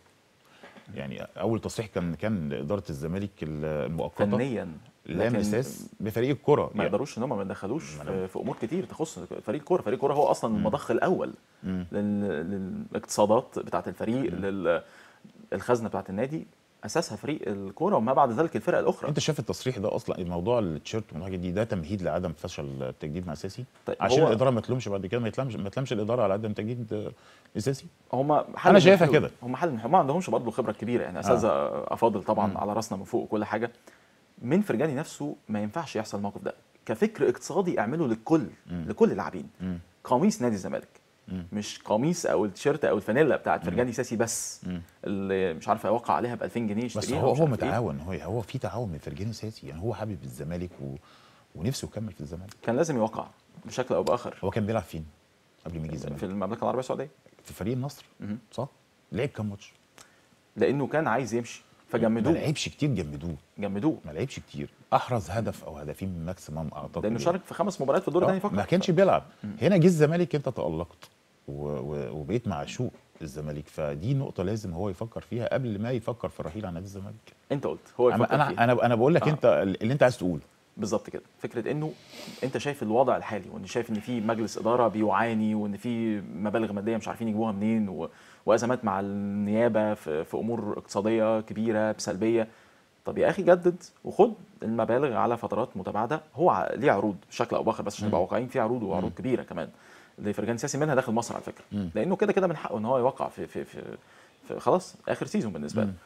يعني اول تصريح كان كان اداره الزمالك المؤقته فنيا لا لكن مساس بفريق الكره ما يعني يقدروش ان هم ما يدخلوش ما أنا- في, في امور كتير تخص فريق الكوره فريق الكوره هو اصلا المضخ الاول مم. لل- للاقتصادات بتاعه الفريق لل الخزنه بتاعه النادي اساسها فريق الكوره وما بعد ذلك الفرق الاخرى انت شايف التصريح ده اصلا موضوع التيشيرت والحاجه دي ده تمهيد لعدم فشل التجديد مع اساسي طيب عشان هو- الاداره ما تلومش بعد كده ما يتلمش ما تلمش الاداره على عدم تجديد آه، اساسي هم أنا شايفها كده. هم حل من- هم ما عندهمش برضه خبره كبيره يعني اساتذه افاضل طبعا على راسنا من فوق وكل حاجه من فرجاني نفسه ما ينفعش يحصل الموقف ده كفكر اقتصادي اعمله للكل لكل اللاعبين مم. قميص نادي الزمالك مم. مش قميص او التيشيرت او الفانيلا بتاعت فرجاني ساسي بس مم. اللي مش عارف هيوقع عليها ب 2000 جنيه بس يشتريها هو ومش هو عارف إيه. متعاون هو هو في تعاون من فرجاني ساسي يعني هو حابب الزمالك و... ونفسه يكمل في الزمالك كان لازم يوقع بشكل او باخر هو كان بيلعب فين قبل ما يجي في الزمالك المملكه العربيه السعوديه في فريق النصر مهم. صح لعب كام ماتش لانه كان عايز يمشي ما فجمدوه لعبش كتير جمدوه جمدوه ما لعبش كتير احرز هدف او هدفين ماكسيمم اعتقد لانه شارك في خمس مباريات في الدور آه، الثاني فقط ما كانش بيلعب هنا جه الزمالك انت تالقت و... و... وبقيت معشوق الزمالك فدي نقطه لازم هو يفكر فيها قبل ما يفكر في الرحيل عن نادي الزمالك انت قلت هو يفكر انا فيها. انا انا, أنا بقول لك آه. انت اللي انت عايز تقوله بالظبط كده فكره انه انت شايف الوضع الحالي وان شايف ان في مجلس اداره بيعاني وان في مبالغ ماديه مش عارفين يجيبوها منين و... وازمات مع النيابه في... في امور اقتصاديه كبيره سلبيه طب يا اخي جدد وخد المبالغ على فترات متباعده هو ع- ليه عروض بشكل او باخر بس عشان نبقى واقعيين في عروض وعروض كبيره كمان لفرجان سياسي منها داخل مصر على فكره مم. لانه كده كده من حقه ان هو يوقع في في في, في خلاص اخر سيزون بالنسبه له مم.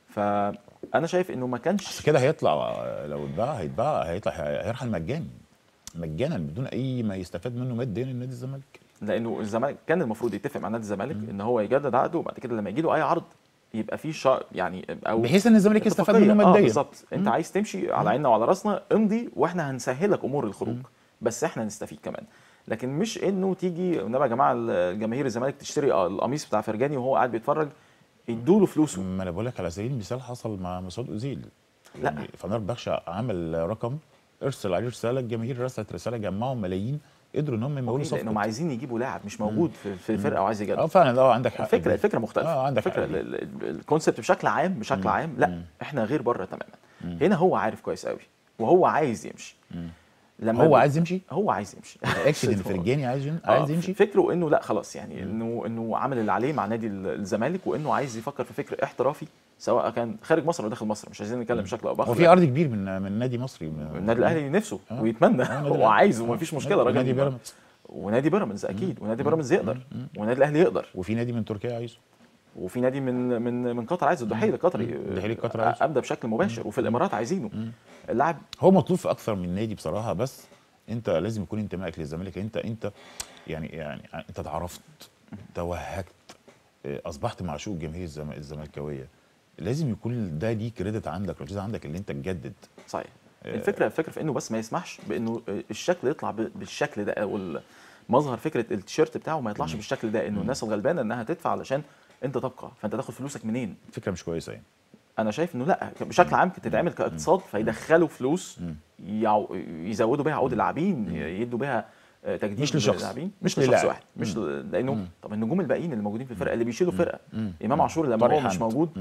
فانا شايف انه ما بس كانش كده هيطلع لو اتباع هيتباع هيطلع هيرحل مجاني مجانا بدون اي ما يستفاد منه ماديا النادي الزمالك لانه الزمالك كان المفروض يتفق مع نادي الزمالك ان هو يجدد عقده وبعد كده لما يجي له اي عرض يبقى في شا يعني او بحيث ان الزمالك يستفاد اتفاقية. منه اه ماديا بالظبط انت عايز تمشي على عيننا وعلى راسنا امضي واحنا هنسهلك امور الخروج بس احنا نستفيد كمان لكن مش انه تيجي انما يا جماعه الجماهير الزمالك تشتري القميص بتاع فرجاني وهو قاعد بيتفرج يدوا له فلوسه ما انا بقول لك على سبيل المثال حصل مع مسعود اوزيل لا. يعني فنار بخشة عمل رقم ارسل عليه رساله الجماهير رسلت رساله جمعوا ملايين قدروا ان هم يمولوا أوكي، لانهم صفقه عايزين يجيبوا لاعب مش موجود في في الفرقه وعايز يجدد اه فعلا اه عندك حق الفكره الفكره مختلفه اه عندك الفكره حق دي. ال- ال- الكونسيبت بشكل عام بشكل عام لا احنا غير بره تماما هنا هو عارف كويس قوي وهو عايز يمشي لما هو بي- عايز يمشي هو عايز يمشي متاكد ان فرجاني عايز ين- عايز آه، يمشي فكره انه لا خلاص يعني انه انه عمل اللي عليه مع نادي ال- الزمالك وانه عايز يفكر في فكر احترافي سواء كان خارج مصر او داخل مصر مش عايزين نتكلم بشكل او باخر هو في عرض كبير من من نادي مصري من النادي الاهلي نفسه آه. ويتمنى آه، النادي هو الأهلي. عايز آه. ومفيش مشكله راجل نادي بيراميدز ونادي بيراميدز اكيد ونادي بيراميدز يقدر والنادي الاهلي يقدر وفي نادي من تركيا عايزه وفي نادي من من من قطر عايز الدحيل القطري الدحيل القطري عايزه. ابدا بشكل مباشر وفي الامارات عايزينه اللاعب هو مطلوب في اكثر من نادي بصراحه بس انت لازم يكون انتمائك للزمالك انت انت يعني يعني انت اتعرفت توهجت اه، اصبحت معشوق جماهير الزم- الزملكاويه لازم يكون ده دي كريدت عندك ركيزه عندك اللي انت تجدد صحيح الفكره الفكره في انه بس ما يسمحش بانه الشكل يطلع ب- بالشكل ده او مظهر فكره التيشيرت بتاعه ما يطلعش بالشكل ده انه الناس الغلبانه انها تدفع علشان انت تبقى فانت تاخد فلوسك منين فكره مش كويسه يعني انا شايف انه لا بشكل عام تتعمل كاقتصاد فيدخلوا فلوس يعو- يزودوا بيها عقود اللاعبين يدوا بيها آه، تجديد مش لشخص. للاعبين مش مش لشخص للاعب. واحد مش ل- لانه طب النجوم الباقيين اللي موجودين في الفرقه اللي بيشيلوا فرقه مم. امام عاشور لما طارق هو مش حامد. موجود مم.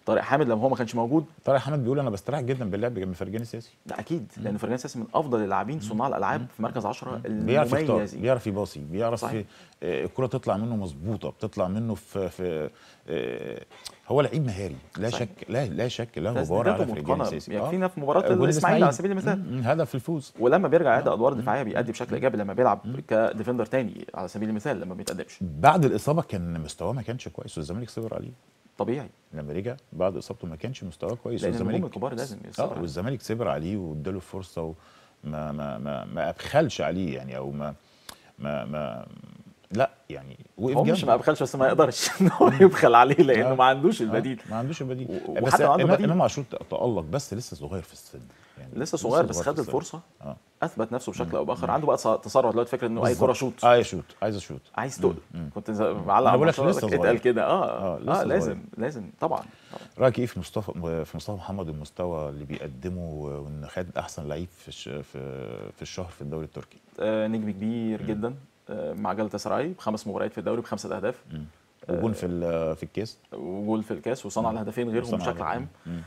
طارق حامد لما هو ما كانش موجود طارق حامد بيقول انا بستريح جدا باللعب جنب فرجاني السياسي ده اكيد لان فرجاني ساسي من افضل اللاعبين صناع الالعاب في مركز 10 بيعرف يختار المميزين بيعرف يباصي بيعرف صحيح. آه، الكره تطلع منه مظبوطه بتطلع منه في في آه، هو لعيب مهاري لا صحيح. شك لا لا شك لا غبار تسديداته على فرجاني متقنه السيسي يكفينا في مباراه جول الاسماعيلي على سبيل المثال مم، هدف الفوز ولما بيرجع يأدي ادوار دفاعيه بيأدي بشكل ايجابي لما بيلعب كديفندر تاني على سبيل المثال لما بيتقدمش بعد الاصابه كان مستواه ما كانش كويس والزمالك صبر عليه طبيعي لما رجع بعد اصابته ما كانش مستواه كويس لان النجوم والزمالك الكبار لازم يصبر اه عليه. والزمالك صبر عليه واداله فرصه وما ما ما ما ابخلش عليه يعني او ما ما ما لا يعني وقف هو مش جنبه. ما بخلش بس ما يقدرش ان هو يبخل عليه لانه آه. ما عندوش آه، البديل ما عندوش البديل و- بس وحتى لو عنده إمام- بديل. امام عاشور تالق بس لسه صغير في السن يعني لسه صغير بس في خد السن. الفرصه اه اثبت نفسه بشكل او باخر عنده بقى تسرع دلوقتي فكره انه اي بالظبط. كره شوت اه شوت عايز اشوت عايز تقل مم. كنت ز- معلق أنا على بقول لك الماتش لسه اتقال صغير. كده اه آه، اه, لسه آه لازم صغير. لازم طبعا طبعا رايك ايه في مصطفى في مصطفى محمد المستوى اللي بيقدمه وان خد احسن لعيب في الش- في في الشهر في الدوري التركي آه نجم كبير جدا آه مع جلطة سراي بخمس مباريات في الدوري بخمسه اهداف وجون في ال- في الكاس وجول في الكاس وصنع الهدفين غيرهم صنع بشكل الهدف. عام مم.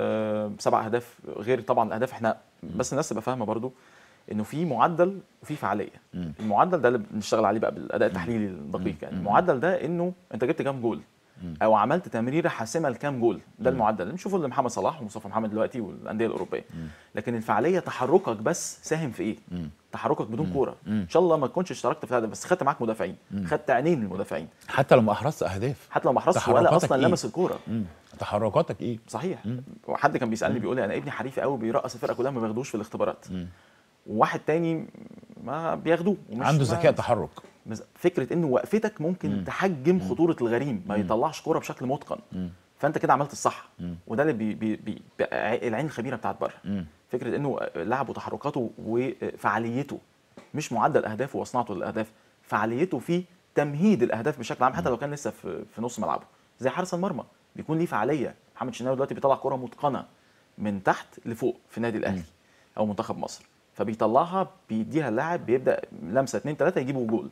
آه سبع اهداف غير طبعا الاهداف احنا بس الناس تبقى فاهمه برضو انه في معدل وفي فعاليه مم. المعدل ده اللي بنشتغل عليه بقى بالاداء التحليلي الدقيق يعني المعدل ده انه انت جبت كام جول او عملت تمريره حاسمه لكام جول ده المعدل اللي بنشوفه لمحمد صلاح ومصطفى محمد دلوقتي والانديه الاوروبيه لكن الفعاليه تحركك بس ساهم في ايه تحركك بدون كوره ان شاء الله ما تكونش اشتركت في الهدف بس خدت معاك مدافعين خدت عينين المدافعين حتى لو ما احرزت اهداف حتى لو ما حرصتش ولا تحركاتك اصلا إيه؟ لمس الكوره مم. تحركاتك ايه صحيح وحد كان بيسالني بيقول لي انا ابني حريف قوي بيرقص الفرقه كلها ما بياخدوش في الاختبارات وواحد تاني ما بياخدوه ومش عنده ما- ذكاء تحرك مز- فكره انه وقفتك ممكن تحجم خطوره الغريم ما يطلعش كوره بشكل متقن فانت كده عملت الصح وده اللي بي بي بي بي- العين الخبيره بتاعت بره فكره انه لعبه وتحركاته وفعاليته مش معدل اهدافه وصناعته للاهداف فعاليته في تمهيد الاهداف بشكل عام حتى لو كان لسه في, في نص ملعبه زي حارس المرمى بيكون ليه فعاليه محمد شناوي دلوقتي بيطلع كره متقنه من تحت لفوق في النادي الاهلي او منتخب مصر فبيطلعها بيديها اللاعب بيبدا لمسه اثنين ثلاثه يجيبوا جول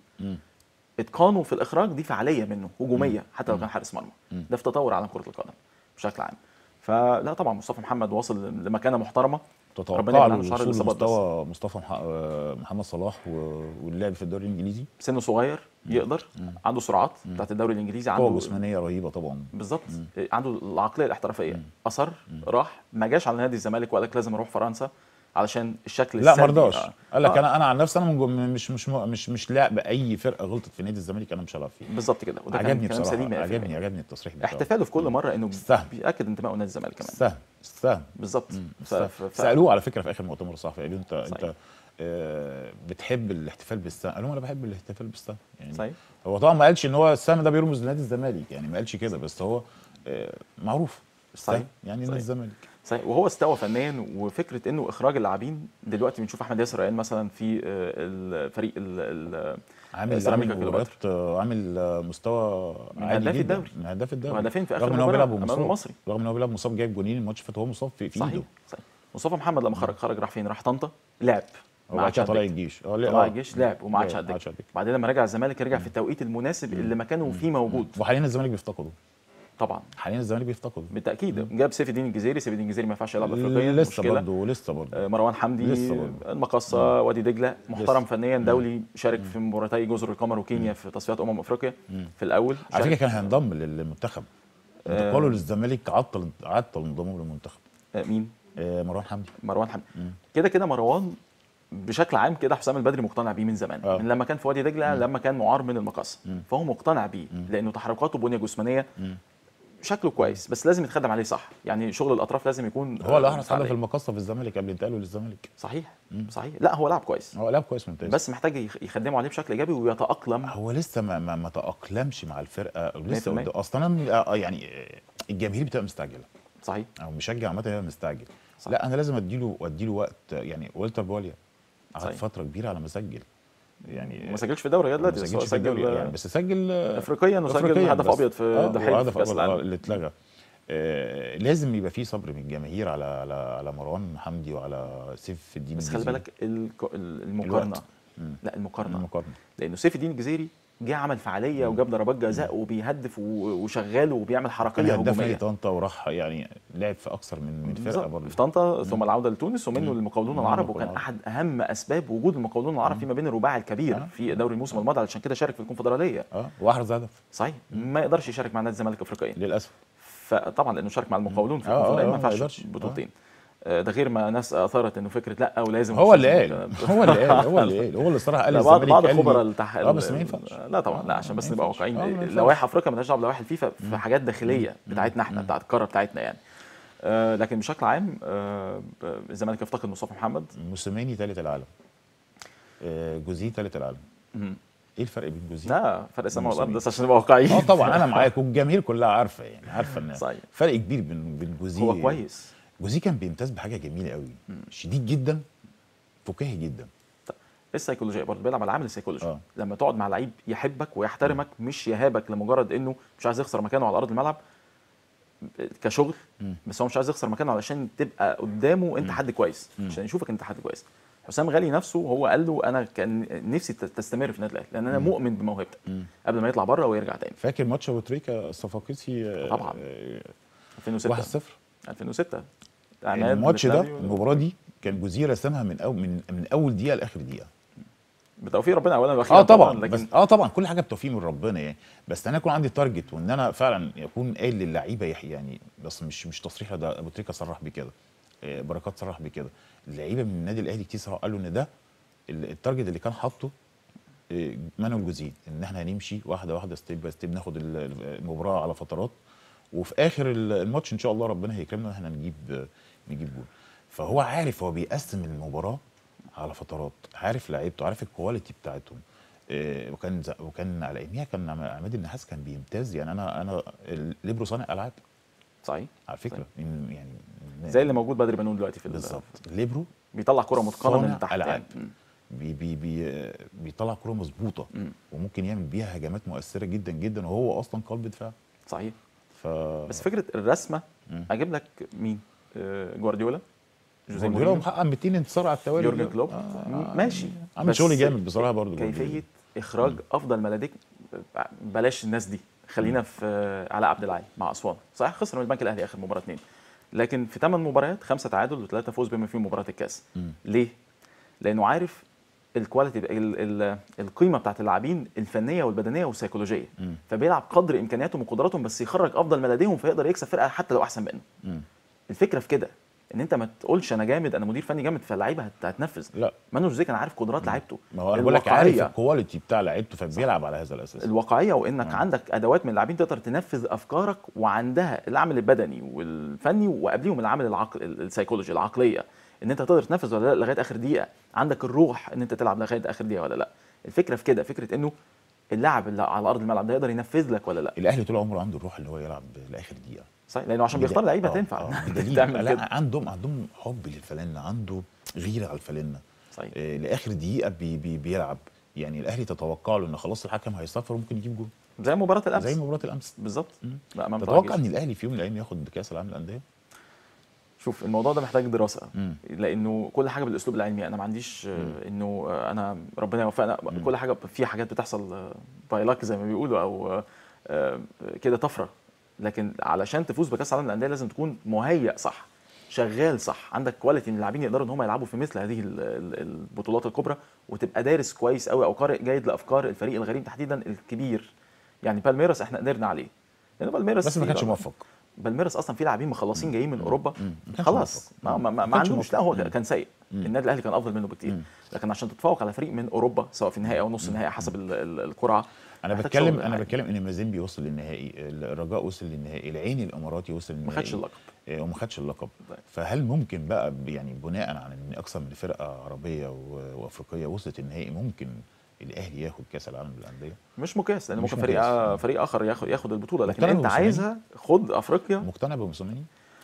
اتقانه في الاخراج دي فعاليه منه هجوميه حتى لو كان حارس مرمى ده في تطور عالم كره القدم بشكل عام فلا طبعا مصطفى محمد واصل لمكانه محترمه ربنا تتوقع يبعد له عنه شر وصول الإصابات بس. مستوى مصطفى مح- آه، محمد صلاح و- واللعب في الدوري الانجليزي سنه صغير يقدر عنده سرعات بتاعت الدوري الانجليزي قوه عنده جسمانيه رهيبه طبعا بالظبط عنده العقليه الاحترافيه اصر راح ما جاش على نادي الزمالك وقال لك لازم اروح فرنسا علشان الشكل لا السلبي. ما رضاش آه. قال لك آه. انا انا عن نفسي انا من جو- مش مش مش مش لاعب اي فرقه غلطت في نادي الزمالك انا مش هلعب فيه بالظبط كده وده كان عجبني كلام بصراحه سليم 100%. عجبني عجبني التصريح بتاعه احتفاله في كل مره انه السهم. بياكد انتمائه لنادي الزمالك كمان السهم السهم بالظبط ف... السهم. ف... ف... سالوه على فكره في اخر مؤتمر صحفي قالوا انت صحيح. انت آه، بتحب الاحتفال بالسهم قال لهم انا بحب الاحتفال بالسهم يعني صحيح. هو طبعا ما قالش ان هو السهم ده بيرمز لنادي الزمالك يعني ما قالش كده بس هو آه، معروف السهم صحيح. يعني صحيح. نادي الزمالك صحيح وهو استوى فنيا وفكره انه اخراج اللاعبين دلوقتي بنشوف احمد ياسر ريان مثلا في آه، الفريق ال- ال- عامل سيراميكا عامل كليوباترا. مباريات آه، عامل آه، مستوى من عالي هداف جدا الدوري. من هداف الدوري وهدفين في آخر رغم ان هو مباراة بيلعب أمام مصاب المصري. رغم ان هو بيلعب مصاب جايب جونين الماتش اللي فات وهو مصاب في, في صحيح ايده صحيح مصطفى محمد لما خرج خرج راح فين؟ راح طنطا لعب هو مع بعد كده طلع تشادك. الجيش اه لا، طلع آه. الجيش لعب وما عادش لعب، على ما عادش الدكه على الدكة. بعدين لما رجع الزمالك رجع في التوقيت المناسب اللي مكانه فيه موجود وحاليا الزمالك بيفتقده طبعا حاليا الزمالك بيفتقده بالتاكيد جاب سيف الدين الجزيري سيف الدين الجزيري ما ينفعش يلعب افريقيا لسه مشكلة. برضه لسه برضه آه، مروان حمدي لسه برضه. المقصه وادي دجله محترم لسه. فنيا دولي شارك في مباراتي جزر القمر وكينيا في تصفيات امم افريقيا في الاول على فكره شارك- كان هينضم للمنتخب انتقاله للزمالك عطل عطل انضمامه للمنتخب آه، مين آه، مروان حمدي مروان حمدي كده كده مروان بشكل عام كده حسام البدري مقتنع بيه من زمان آه. من لما كان في وادي دجله لما كان معار من المقص فهو مقتنع بيه لانه تحركاته بنيه جسمانيه شكله كويس بس لازم يتخدم عليه صح يعني شغل الاطراف لازم يكون هو اللي آه، احرز فعالي. هدف المقصه في الزمالك قبل انتقاله للزمالك صحيح صحيح لا هو لاعب كويس هو لاعب كويس ممتاز بس محتاج يخ- يخدموا عليه بشكل ايجابي ويتاقلم هو لسه ما ما, ما تاقلمش مع الفرقه لسه 100%. قد- اصلا انا آه، يعني آه، الجماهير بتبقى مستعجله صحيح او مشجع عامه بيبقى مستعجل صح. لا انا لازم اديله اديله وقت يعني والتر بوليا قعد صحيح. فتره كبيره على ما سجل يعني ما سجلش في الدوري لغايه ما دلوقتي بس سجلش هو في الدوري سجل يعني بس سجل آه، افريقيا وسجل أفريقياً هدف بس. ابيض في آه، دحيل وهدف في كاس أبيض، آه، العالم اللي اتلغى آه، لازم يبقى في صبر من الجماهير على على على مروان حمدي وعلى سيف الدين بس خلي الجزيري. بالك الك- المقارنه الوقت. مم. لا المقارنه المقارنه لانه سيف الدين الجزيري جه عمل فعاليه وجاب ضربات جزاء وبيهدف و- وشغال وبيعمل كان حركيه هداف نادي هجوميه طنطا وراح يعني لعب في اكثر من من فرقه بالظبط. برضه في طنطا ثم العوده لتونس ومنه للمقاولون مم. العرب المقاولون وكان احد اهم اسباب وجود المقاولون العرب فيما بين الرباعي الكبير آه. في دوري الموسم الماضي علشان كده شارك في الكونفدراليه اه واحرز هدف صحيح ما يقدرش يشارك مع نادي الزمالك افريقيا للاسف فطبعا لانه شارك مع المقاولون في آه، آه، الكونفدراليه آه، ما ما ينفعش يقدرش. بطولتين آه، ده غير ما ناس اثارت انه فكره لا ولازم هو اللي مش قال لازم- هو اللي قال هو اللي قال هو اللي الصراحه قال لا بعض الزمالك بعض قال لي- خبراء التح... اه بس ما ينفعش لا طبعا لا عشان آه، بس ما نبقى ينفعش. واقعيين آه، ما ينفعش. لوائح افريقيا مالهاش دعوه بلوائح الفيفا في حاجات داخليه بتاعتنا احنا بتاعت القاره بتاعتنا يعني آه، لكن بشكل عام آه، ب- الزمالك يفتقد مصطفى محمد موسيماني ثالث العالم آه، جوزيه ثالث العالم مم. ايه الفرق بين جوزيه لا فرق السماء والارض موسيماني. بس عشان نبقى واقعيين اه طبعا انا معاك والجماهير كلها عارفه يعني عارفه ان صحيح. فرق كبير بين بين جوزيه هو كويس جوزيه كان بيمتاز بحاجه جميله قوي شديد جدا فكاهي جدا طيب، السيكولوجيه برضه بيلعب على العامل السيكولوجي آه. لما تقعد مع لعيب يحبك ويحترمك مش يهابك لمجرد انه مش عايز يخسر مكانه على ارض الملعب كشغل بس هو مش عايز يخسر مكانه علشان تبقى قدامه انت حد كويس عشان يشوفك انت حد كويس حسام غالي نفسه هو قال له انا كان نفسي تت- تستمر في النادي الاهلي لان انا مؤمن بموهبتك قبل ما يطلع بره ويرجع تاني فاكر ماتش ابو تريكه الصفاقسي آه، طبعاً. آه، 2006 1-0 2006 عماد الماتش ده الإسلامي المباراه دي كان جوزيه رسمها من اول من, من اول دقيقه لاخر دقيقه بتوفيق ربنا اولا واخيرا اه طبعا لكن بس اه طبعا كل حاجه بتوفيق من ربنا يعني بس انا يكون عندي تارجت وان انا فعلا يكون قايل للعيبه يح- يعني بس مش مش تصريح ده ابو تريكه صرح بكده آه، بركات صرح بكده اللعيبه من النادي الاهلي كتير صراحه قالوا ان ده ال- التارجت اللي كان حاطه آه، مانويل جوزيه ان احنا هنمشي واحده واحده ستيب باي ستيب ناخد ال- المباراه على فترات وفي اخر ال- الماتش ان شاء الله ربنا هيكرمنا احنا نجيب آه، نجيب جول فهو عارف هو بيقسم المباراه على فترات عارف لعيبته عارف الكواليتي بتاعتهم آه، وكان ز- وكان على اياميها كان عم- عماد النحاس كان بيمتاز يعني انا انا ليبرو صانع العاب صحيح على فكره إن يعني زي اللي موجود بدري بنون دلوقتي في ال- بالظبط ليبرو بيطلع كرة متقنة صانع من تحت ألعاب. يعني مم. بي بي بي بيطلع كرة مظبوطه مم. وممكن يعمل بيها هجمات مؤثره جدا جدا وهو اصلا قلب دفاع صحيح ف بس فكرة الرسمة مم. اجيب لك مين آه، جوارديولا جوزيه جوارديولا مورينيو محقق 200 انتصار على التوالي يورجن دلوقتي. كلوب آه، ماشي عامل بس شغل جامد بصراحه برضه كيفية اخراج افضل ما لديك بلاش الناس دي خلينا في آه، علاء عبد العالي مع اسوان صحيح خسر من البنك الاهلي اخر مباراة اتنين لكن في ثمان مباريات خمسة تعادل وثلاثة فوز بما فيهم مباراة الكاس مم. ليه؟ لانه عارف الكواليتي ال- ال- القيمه بتاعت اللاعبين الفنيه والبدنيه والسيكولوجيه مم. فبيلعب قدر امكانياتهم وقدراتهم بس يخرج افضل ما لديهم فيقدر يكسب فرقه حتى لو احسن منه مم. الفكره في كده ان انت ما تقولش انا جامد انا مدير فني جامد فاللعيبه هت- هتنفذ لا مانو جوزيه كان عارف قدرات لعيبته ما هو انا بقول لك عارف الواقعية. الكواليتي بتاع لعيبته فبيلعب على هذا الاساس الواقعيه وانك آه. عندك ادوات من اللاعبين تقدر تنفذ افكارك وعندها العامل البدني والفني وقبليهم العامل العقل السيكولوجي العقليه ان انت تقدر تنفذ ولا لا لغايه اخر دقيقه عندك الروح ان انت تلعب لغايه اخر دقيقه ولا لا الفكره في كده فكره انه اللاعب اللي على ارض الملعب ده يقدر ينفذ لك ولا لا الاهلي طول عمره عنده الروح اللي هو يلعب لاخر دقيقه صحيح لانه عشان بيختار لعيبه آه، تنفع آه، بدليل تعمل لا كده عندهم عندهم حب للفلنه عنده غيره على الفلنه صحيح آه لاخر دقيقه بي بي بيلعب يعني الاهلي تتوقع له ان خلاص الحكم هيصفر وممكن يجيب جول زي مباراه الامس زي مباراه الامس بالظبط مم. لا امام تتوقع طه ان الاهلي في يوم من الايام ياخد كاس العالم للانديه شوف الموضوع ده محتاج دراسه مم. لانه كل حاجه بالاسلوب العلمي انا ما عنديش آه، انه آه، انا ربنا يوفقنا مم. كل حاجه في حاجات بتحصل باي لاك زي ما بيقولوا او آه، آه، كده طفره لكن علشان تفوز بكاس العالم للانديه لازم تكون مهيئ صح شغال صح عندك كواليتي من اللاعبين يقدروا ان هم يلعبوا في مثل هذه ال- ال- البطولات الكبرى وتبقى دارس كويس قوي او قارئ جيد لافكار الفريق الغريم تحديدا الكبير يعني بالميراس احنا قدرنا عليه لان بالميراس بس ما فيه- كانش موفق بالميراس اصلا في لاعبين مخلصين جايين من اوروبا مم. ما كانش خلاص موفق. ما, ما, ما, ما ما كانش عندوش لا هو موفق. كان سيء مم. النادي الاهلي كان افضل منه بكتير مم. لكن عشان تتفوق على فريق من اوروبا سواء في النهائي او نص النهائي حسب ال- ال- القرعه انا محتاج بتكلم شغل انا عالي. بتكلم ان مازيمبي وصل للنهائي الرجاء وصل للنهائي العين الاماراتي وصل ما للنهائي خدش اللقب آه، وما خدش اللقب طيب. فهل ممكن بقى ب- يعني بناء على ان اكثر من فرقه عربيه و- وافريقيه وصلت النهائي ممكن الاهلي ياخد كاس العالم للانديه مش مقياس لان مش ممكن فريق مقياس. فريق اخر ياخد ياخد البطوله لكن مقتنع انت بموسيماني؟ عايزها خد افريقيا مقتنع بموسيماني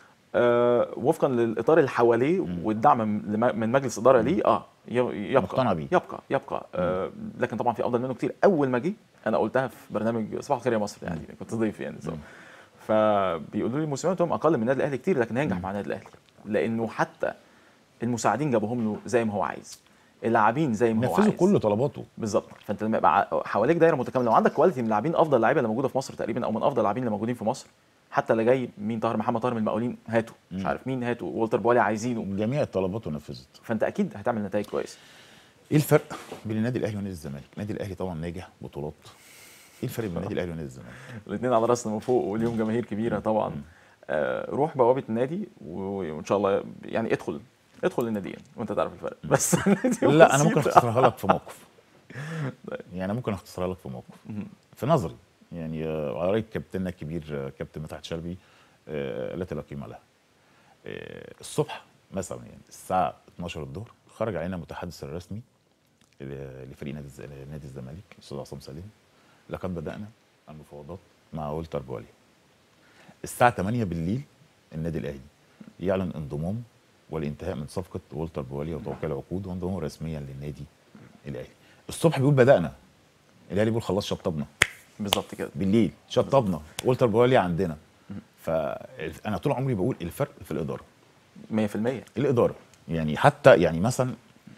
آه وفقا للاطار اللي حواليه والدعم من من مجلس اداره ليه اه ي- يبقى مقتنع بيه. يبقى يبقى آه لكن طبعا في افضل منه كتير اول ما جه انا قلتها في برنامج صباح الخير يا مصر يعني كنت ضيف يعني so. فبيقولوا لي موسيماني هم اقل من النادي الاهلي كتير لكن هينجح مع النادي الاهلي لانه حتى المساعدين جابوهم له زي ما هو عايز اللاعبين زي ما هو نفذوا عايز كل طلباته بالظبط فانت لما يبقى ع- حواليك دايره متكامله وعندك كواليتي من اللاعبين افضل لعيبه اللي موجوده في مصر تقريبا او من افضل اللاعبين اللي موجودين في مصر حتى اللي جاي مين طاهر محمد طاهر من المقاولين هاته مش عارف مين هاته والتر بوالي عايزينه جميع طلباته نفذت فانت اكيد هتعمل نتائج كويسه ايه الفرق بين النادي الاهلي ونادي الزمالك النادي الاهلي طبعا ناجح بطولات ايه الفرق بين النادي الاهلي ونادي الزمالك الاثنين على راسنا من فوق وليهم جماهير كبيره طبعا آه روح بوابه النادي و- وان شاء الله يعني ادخل ادخل الناديين وانت تعرف الفرق بس النادي لا انا ممكن بسيط. اختصرها لك في موقف يعني ممكن اختصرها لك في موقف في نظري يعني آه، على راي كابتننا الكبير آه، كابتن مدحت شلبي آه، لا قيمه لها آه، الصبح مثلا يعني الساعه 12 الظهر خرج علينا المتحدث الرسمي ل- لفريق نادي الز- نادي الزمالك الاستاذ عصام سليم لقد بدانا المفاوضات مع والتر بوالي الساعه 8 بالليل النادي الاهلي يعلن انضمامه والانتهاء من صفقه والتر بوالي وتوقيع العقود وانضمامه رسميا للنادي الاهلي الصبح بيقول بدانا الاهلي بيقول خلاص شطبنا بالظبط كده بالليل شطبنا والتر بوالي عندنا فانا طول عمري بقول الفرق في الاداره 100% الاداره يعني حتى يعني مثلا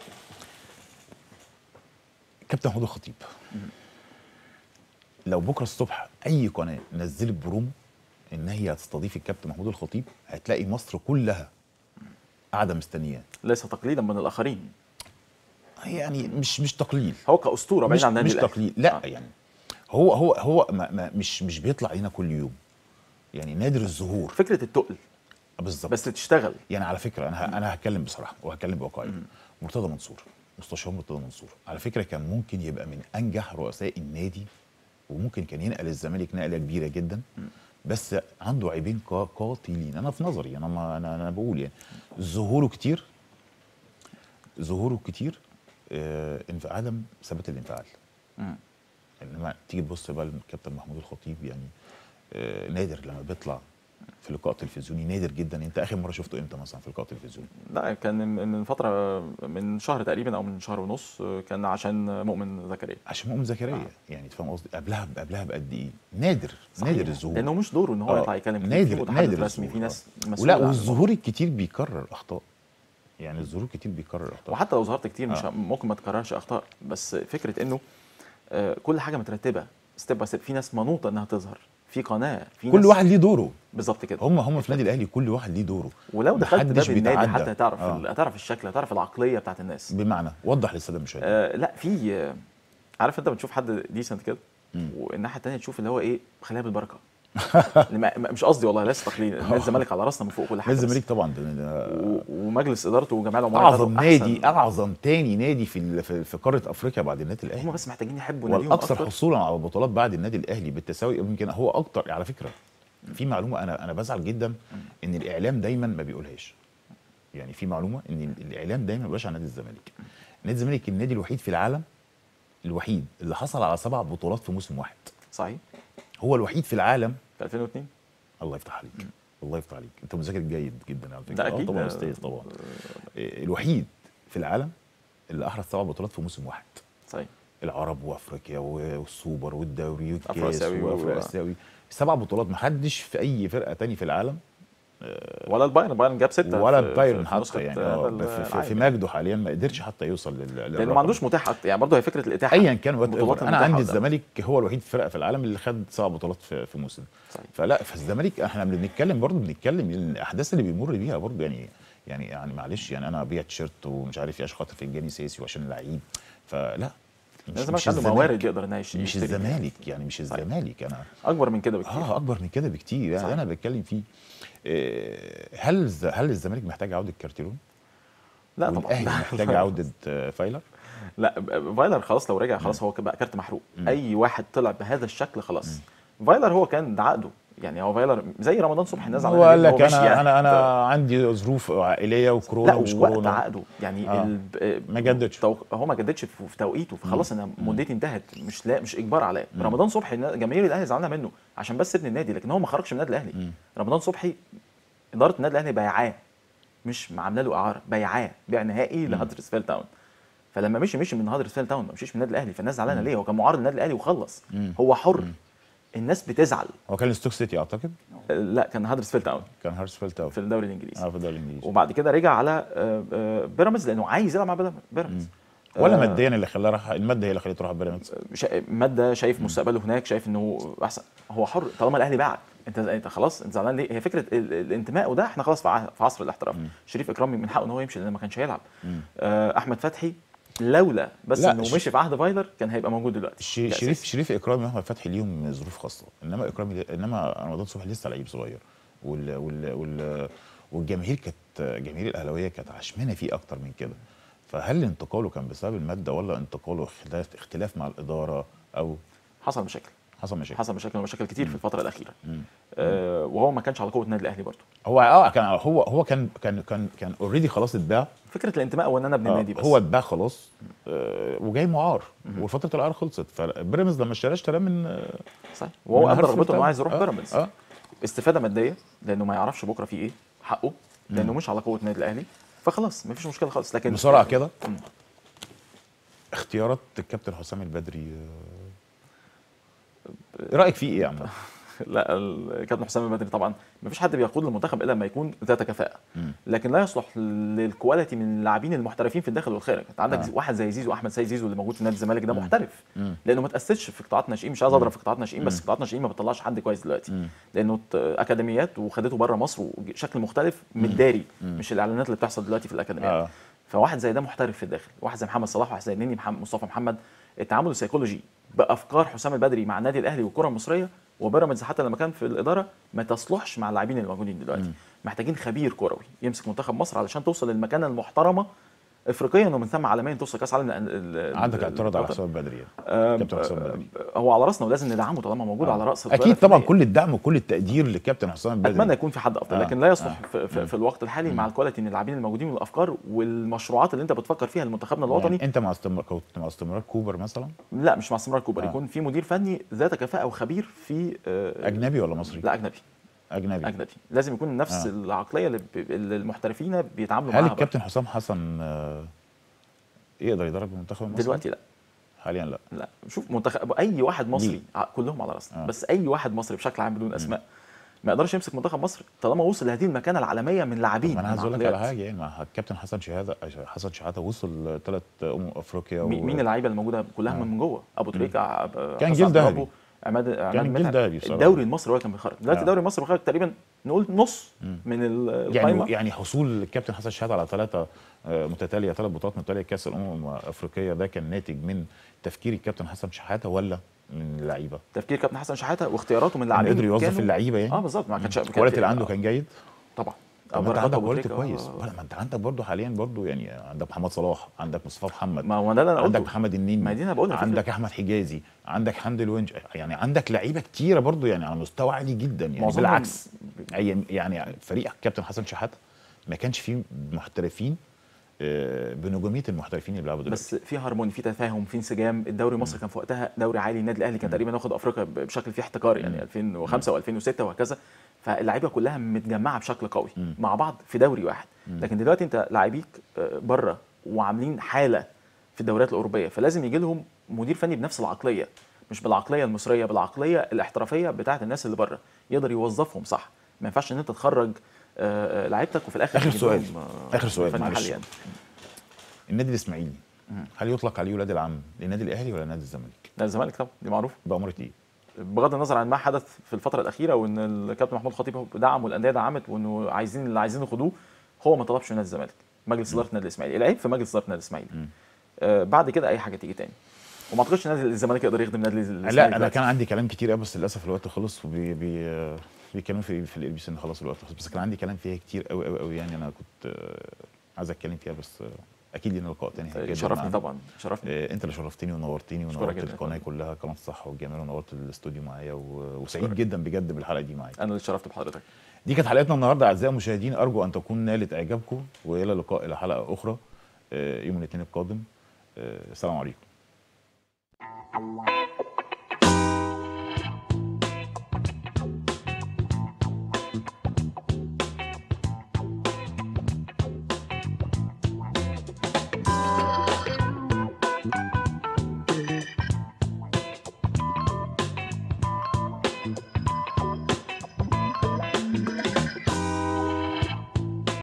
كابتن محمود الخطيب لو بكره الصبح اي قناه نزلت برومو ان هي هتستضيف الكابتن محمود الخطيب هتلاقي مصر كلها قاعده مستنياه ليس تقليدا من الاخرين يعني مش مش تقليل هو كاسطوره بعيد مش, عن النادي مش الأهلي. تقليد لا آه. يعني هو هو هو ما ما مش مش بيطلع هنا كل يوم يعني نادر الظهور فكره التقل بالظبط بس تشتغل يعني على فكره انا ه- انا هتكلم بصراحه وهتكلم بواقعيه مرتضى منصور مستشار مرتضى منصور على فكره كان ممكن يبقى من انجح رؤساء النادي وممكن كان ينقل الزمالك نقله كبيره جدا بس عنده عيبين قا- قاتلين انا في نظري انا ما انا, أنا بقول يعني ظهوره كتير ظهوره كتير آه انف- عدم ثبات الانفعال مم. انما تيجي تبص بقى للكابتن محمود الخطيب يعني آه نادر لما بيطلع في لقاء تلفزيوني نادر جدا انت اخر مره شفته امتى مثلا في لقاء تلفزيوني لا كان من من فتره من شهر تقريبا او من شهر ونص كان عشان مؤمن زكريا عشان مؤمن زكريا يعني تفهم قصدي قبلها قبلها بقد ايه نادر صحيح. نادر الظهور لانه مش دوره ان هو آه، يطلع يتكلم كتير. نادر في متحدث نادر رسمي في الظهور، ناس آه. مسؤوله ولا عن والظهور الكتير بيكرر اخطاء يعني الظهور كتير بيكرر اخطاء وحتى لو ظهرت كتير مش آه. ه- ممكن ما تكررش اخطاء بس فكره انه آه، كل حاجه مترتبه ستيب باي ستيب في ناس منوطه انها تظهر في قناه في كل ناس واحد ليه دوره بالظبط كده هم هم في النادي الاهلي كل واحد ليه دوره ولو دخلت محدش باب النادي بيتعدى. حتى هتعرف آه. ال- هتعرف الشكل هتعرف العقليه بتاعت الناس بمعنى وضح للساده المشاهدين آه لا في آه، عارف انت بتشوف حد ديسنت كده مم. والناحيه الثانيه تشوف اللي هو ايه خليها بالبركه ما- ما- مش قصدي والله ليس تقليد نادي الزمالك على راسنا من فوق كل حاجه نادي بس. الزمالك طبعا ده- ده و- ومجلس ادارته وجميع العملاء اعظم بتاعته نادي أحسن. اعظم تاني نادي في ال- في في قاره افريقيا بعد النادي هم الاهلي بس محتاجين يحبوا ناديهم والاكثر اكتر حصولا على البطولات بعد النادي الاهلي بالتساوي يمكن هو اكتر على فكره في معلومه انا انا بزعل جدا ان الاعلام دايما ما بيقولهاش يعني في معلومه ان الاعلام دايما ما بيقولش عن نادي الزمالك نادي الزمالك النادي الوحيد في العالم الوحيد اللي حصل على سبع بطولات في موسم واحد صحيح هو الوحيد في العالم في 2002 الله يفتح عليك الله يفتح عليك انت مذاكر جيد جدا على فكره ده آه أكيد. طبعا آه، استاذ طبعا آه، الوحيد في العالم اللي احرز سبع بطولات في موسم واحد صحيح العرب وافريقيا والسوبر والدوري والكاس أفرو-آسيوي و- وافريقيا اسيوي سبع بطولات محدش في اي فرقه تاني في العالم ولا البايرن بايرن جاب سته ولا في- البايرن في- في نسخة حتى يعني هذا آه، في, في, في العام. مجده حاليا ما قدرش حتى يوصل لل لانه للرقم. ما عندوش متاح يعني برضه هي فكره الاتاحه ايا كان وات البطولات انا المتاحة عندي قدام. الزمالك هو الوحيد فرقه في العالم اللي خد سبع بطولات في, في موسم صحيح. فلا فالزمالك احنا بنتكلم برضه بنتكلم الاحداث اللي بيمر بيها برضه يعني يعني يعني معلش يعني انا ابيع تيشيرت ومش عارف ايه عشان خاطر فنجاني سياسي وعشان لعيب فلا مش, الزمالك عنده الزمالك. موارد يقدر انها يشتري مش يشتري بيها. الزمالك يعني مش صحيح. الزمالك انا اكبر من كده بكتير اه اكبر من كده بكتير يعني صحيح. انا بتكلم فيه إيه، هل الز- هل الزمالك محتاج عوده كارتيرون؟ لا طبعا والاهلي محتاج عوده آه، فايلر؟ لا ب- فايلر خلاص لو رجع خلاص هو بقى كارت محروق اي واحد طلع بهذا الشكل خلاص فايلر هو كان ده عقده يعني هو فايلر زي رمضان صبحي نزل هو قال لك مشي انا يعني. انا انا عندي ظروف عائليه وكورونا لا ومش ووقت كورونا عقده يعني آه. ال... ما جددش. تو... هو ما جددش في في توقيته فخلاص انا مدتي انتهت مش لا مش اجبار عليا رمضان صبحي النا- جماهير الاهلي زعلانه منه عشان بس ابن النادي لكن هو ما خرجش من النادي الاهلي رمضان صبحي اداره النادي الاهلي بيعاه مش عامله له اعاره بيعاه بيع نهائي لهدرسفيلد تاون فلما مشي مشي من هدرسفيلد تاون ما مشيش من النادي الاهلي فالناس زعلانه ليه هو كان معارض النادي الاهلي وخلص هو حر الناس بتزعل هو كان ستوك سيتي اعتقد لا كان هدرسفيلد تاون كان هارسفيلد تاون في الدوري الانجليزي اه في الدوري الانجليزي وبعد كده رجع على آه، آه، بيراميدز لانه عايز يلعب مع بيراميدز ولا آه، ماديا اللي خلاه راح الماده هي اللي خليته يروح بيراميدز شا... ماده شايف مستقبله هناك شايف انه احسن هو حر طالما الاهلي باعك انت انت خلاص انت زعلان ليه هي فكره ال... الانتماء وده احنا خلاص في, ع... في عصر الاحتراف شريف اكرامي من حقه ان هو يمشي لان ما كانش هيلعب آه احمد فتحي لولا بس لا، انه ش- مشي في عهد فايلر كان هيبقى موجود دلوقتي ش- ده شريف أساسي. شريف اكرامي واحمد فتحي ليهم ظروف خاصه انما اكرامي انما رمضان صبحي لسه لعيب صغير وال وال وال والجماهير كانت جماهير الاهلاويه كانت عشمانه فيه اكتر من كده فهل انتقاله كان بسبب الماده ولا انتقاله اختلاف اختلاف مع الاداره او حصل مشاكل حصل مشاكل حصل مشاكل ومشاكل كتير في الفتره الاخيره آه وهو ما كانش على قوه النادي الاهلي برضه هو اه كان هو هو كان كان كان كان اوريدي خلاص اتباع فكره الانتماء وان انا ابن آه، النادي بس هو اتباع خلاص آه وجاي معار وفتره العار خلصت فبيراميدز لما اشتراه اشتراه من آه، صحيح وهو من ابدى هارفرد رغبته انه طبعاً. عايز يروح آه، بيراميدز اه استفاده ماديه لانه ما يعرفش بكره في ايه حقه لانه مش على قوه النادي الاهلي فخلاص ما فيش مشكله خالص لكن بسرعه كده مم. اختيارات الكابتن حسام البدري آه، ايه رايك فيه ايه يا عم لا الكابتن حسام البدري طبعا ما فيش حد بيقود المنتخب الا لما يكون ذات كفاءه مم. لكن لا يصلح للكواليتي من اللاعبين المحترفين في الداخل والخارج انت عندك آه. آه. واحد زي زيزو احمد سيد زيزو اللي موجود في نادي الزمالك ده مم. محترف مم. لانه ما تاسسش في قطاعات ناشئين مش عايز اضرب في قطاعات ناشئين بس مم. قطاعات ناشئين ما بتطلعش حد كويس دلوقتي مم. لانه ت- اكاديميات وخدته بره مصر وشكل مختلف متداري مش الاعلانات اللي بتحصل دلوقتي في الاكاديميات آه. فواحد زي ده محترف في الداخل واحد زي محمد صلاح واحد زي النني محمد مصطفى محمد التعامل السيكولوجي بافكار حسام البدري مع النادي الاهلي والكره المصريه وبيراميدز حتى لما كان في الاداره ما تصلحش مع اللاعبين اللي موجودين دلوقتي محتاجين خبير كروي يمسك منتخب مصر علشان توصل للمكانه المحترمه افريقيا ومن ثم عالميا توصل كاس عالم ال- ال- عندك ال- اعتراض على القطر. حسام البدري يعني. آه، كابتن حسام البدري هو على راسنا ولازم ندعمه طالما موجود على راس القيادة اكيد طبعا الفنية. كل الدعم وكل التقدير للكابتن حسام البدري اتمنى يكون في حد افضل آه، لكن لا يصلح في, في, في الوقت الحالي مع الكواليتي ان اللاعبين الموجودين والافكار والمشروعات اللي انت بتفكر فيها لمنتخبنا الوطني يعني انت مع استمرار كنت مع استمرار كوبر مثلا لا مش مع استمرار كوبر آه. يكون في مدير فني ذات كفاءه وخبير في آه، اجنبي ولا مصري؟ لا اجنبي اجنبي اجنبي لازم يكون نفس آه. العقليه اللي, ب- اللي المحترفين بيتعاملوا هل معاها الكابتن حسام حسن آه، يقدر يدرب المنتخب بره. المصري؟ دلوقتي لا حاليا لا لا شوف منتخب اي واحد مصري ليه؟ ع- كلهم على راسنا آه. بس اي واحد مصري بشكل عام بدون اسماء ما يقدرش يمسك منتخب مصر طالما وصل لهذه المكانه العالميه من لاعبين ما انا عايز من اقول لك على عقليات. حاجه يعني مع الكابتن حسن شهاده حسن شحاته وصل ثلاث امم افريقيا مين مين اللعيبه اللي موجوده كلها آه. من جوه ابو تريكه عب- كان حسن جيل عبد ذهبي. ربه، عماد عماد كان جيل متعب. ذهبي بصراحة. الدوري المصري هو كان بيخرج دلوقتي آه. الدوري المصري بيخرج تقريبا نقول نص من ال- القايمه يعني يعني حصول الكابتن حسن شحاته على ثلاثه متتاليه ثلاث بطولات متتاليه كاس الامم الافريقيه ده كان ناتج من تفكير الكابتن حسن شحاته ولا من اللعيبه؟ تفكير كابتن حسن شحاته واختياراته من كان اللاعبين قدر يوظف كانوا- اللعيبه يعني اه بالظبط ما كانش الكواليتي اللي عنده كان جيد طبعا طب ما انت بركات عندك أبو كواليتي تريكة، كويس آه. ولا ما انت عندك برضه حاليا برضه يعني عندك محمد صلاح عندك مصطفى محمد ما هو ده اللي انا عندك قلته محمد النني ما دي أنا بقولها عندك فكرة. احمد حجازي عندك حمدي الونج يعني عندك لعيبه كتيره برضه يعني على مستوى عالي جدا يعني معظمهم- بالعكس يعني يعني فريق كابتن حسن شحاته ما كانش فيه محترفين آه، بنجوميه المحترفين اللي بيلعبوا دلوقتي بس في هارموني في تفاهم في انسجام الدوري المصري كان في وقتها دوري عالي النادي الاهلي كان تقريبا واخد افريقيا ب- بشكل فيه احتكار يعني 2005 و2006 وهكذا فاللعيبه كلها متجمعه بشكل قوي مع بعض في دوري واحد لكن دلوقتي انت لاعبيك آه، بره وعاملين حاله في الدوريات الاوروبيه فلازم يجي لهم مدير فني بنفس العقليه مش بالعقليه المصريه بالعقليه الاحترافيه بتاعه الناس اللي بره يقدر يوظفهم صح ما ينفعش ان انت تخرج آه، آه، لعيبتك وفي الاخر آخر تجيب سؤال. لهم، آه، آخر سؤال، فني معلش. محلي يعني. النادي الاسماعيلي هل يطلق عليه ولاد العم للنادي الاهلي ولا نادي الزمالك؟ لا الزمالك طبعا دي معروف بأمارة ايه؟ بغض النظر عن ما حدث في الفتره الاخيره وان الكابتن محمود خطيب دعم والانديه دعمت وانه عايزين اللي عايزين ياخدوه هو ما طلبش من نادي الزمالك مجلس اداره النادي الاسماعيلي العيب في مجلس اداره النادي الاسماعيلي آه بعد كده اي حاجه تيجي تاني وما اعتقدش نادي الزمالك يقدر يخدم نادي الاسماعيلي لا انا دلوقتي. كان عندي كلام كتير قوي بس للاسف الوقت خلص وبي بي بيتكلموا في في الار بي سي ان خلاص الوقت خلص بس كان عندي كلام فيها كتير قوي قوي قوي يعني انا كنت آه، عايز اتكلم فيها بس آه، اكيد لينا لقاء تاني هيتجدد شرفني معانا. طبعا شرفني آه، انت اللي شرفتني ونورتني أشكرك ونورت جدا. القناه كلها قناه الصحه والجمال ونورت الاستوديو معايا و- وسعيد أشكرك. جدا بجد بالحلقه دي معاك انا اللي اتشرفت بحضرتك دي كانت حلقتنا النهارده اعزائي المشاهدين ارجو ان تكون نالت اعجابكم والى اللقاء الى حلقه اخرى آه، يوم الاثنين القادم آه، السلام عليكم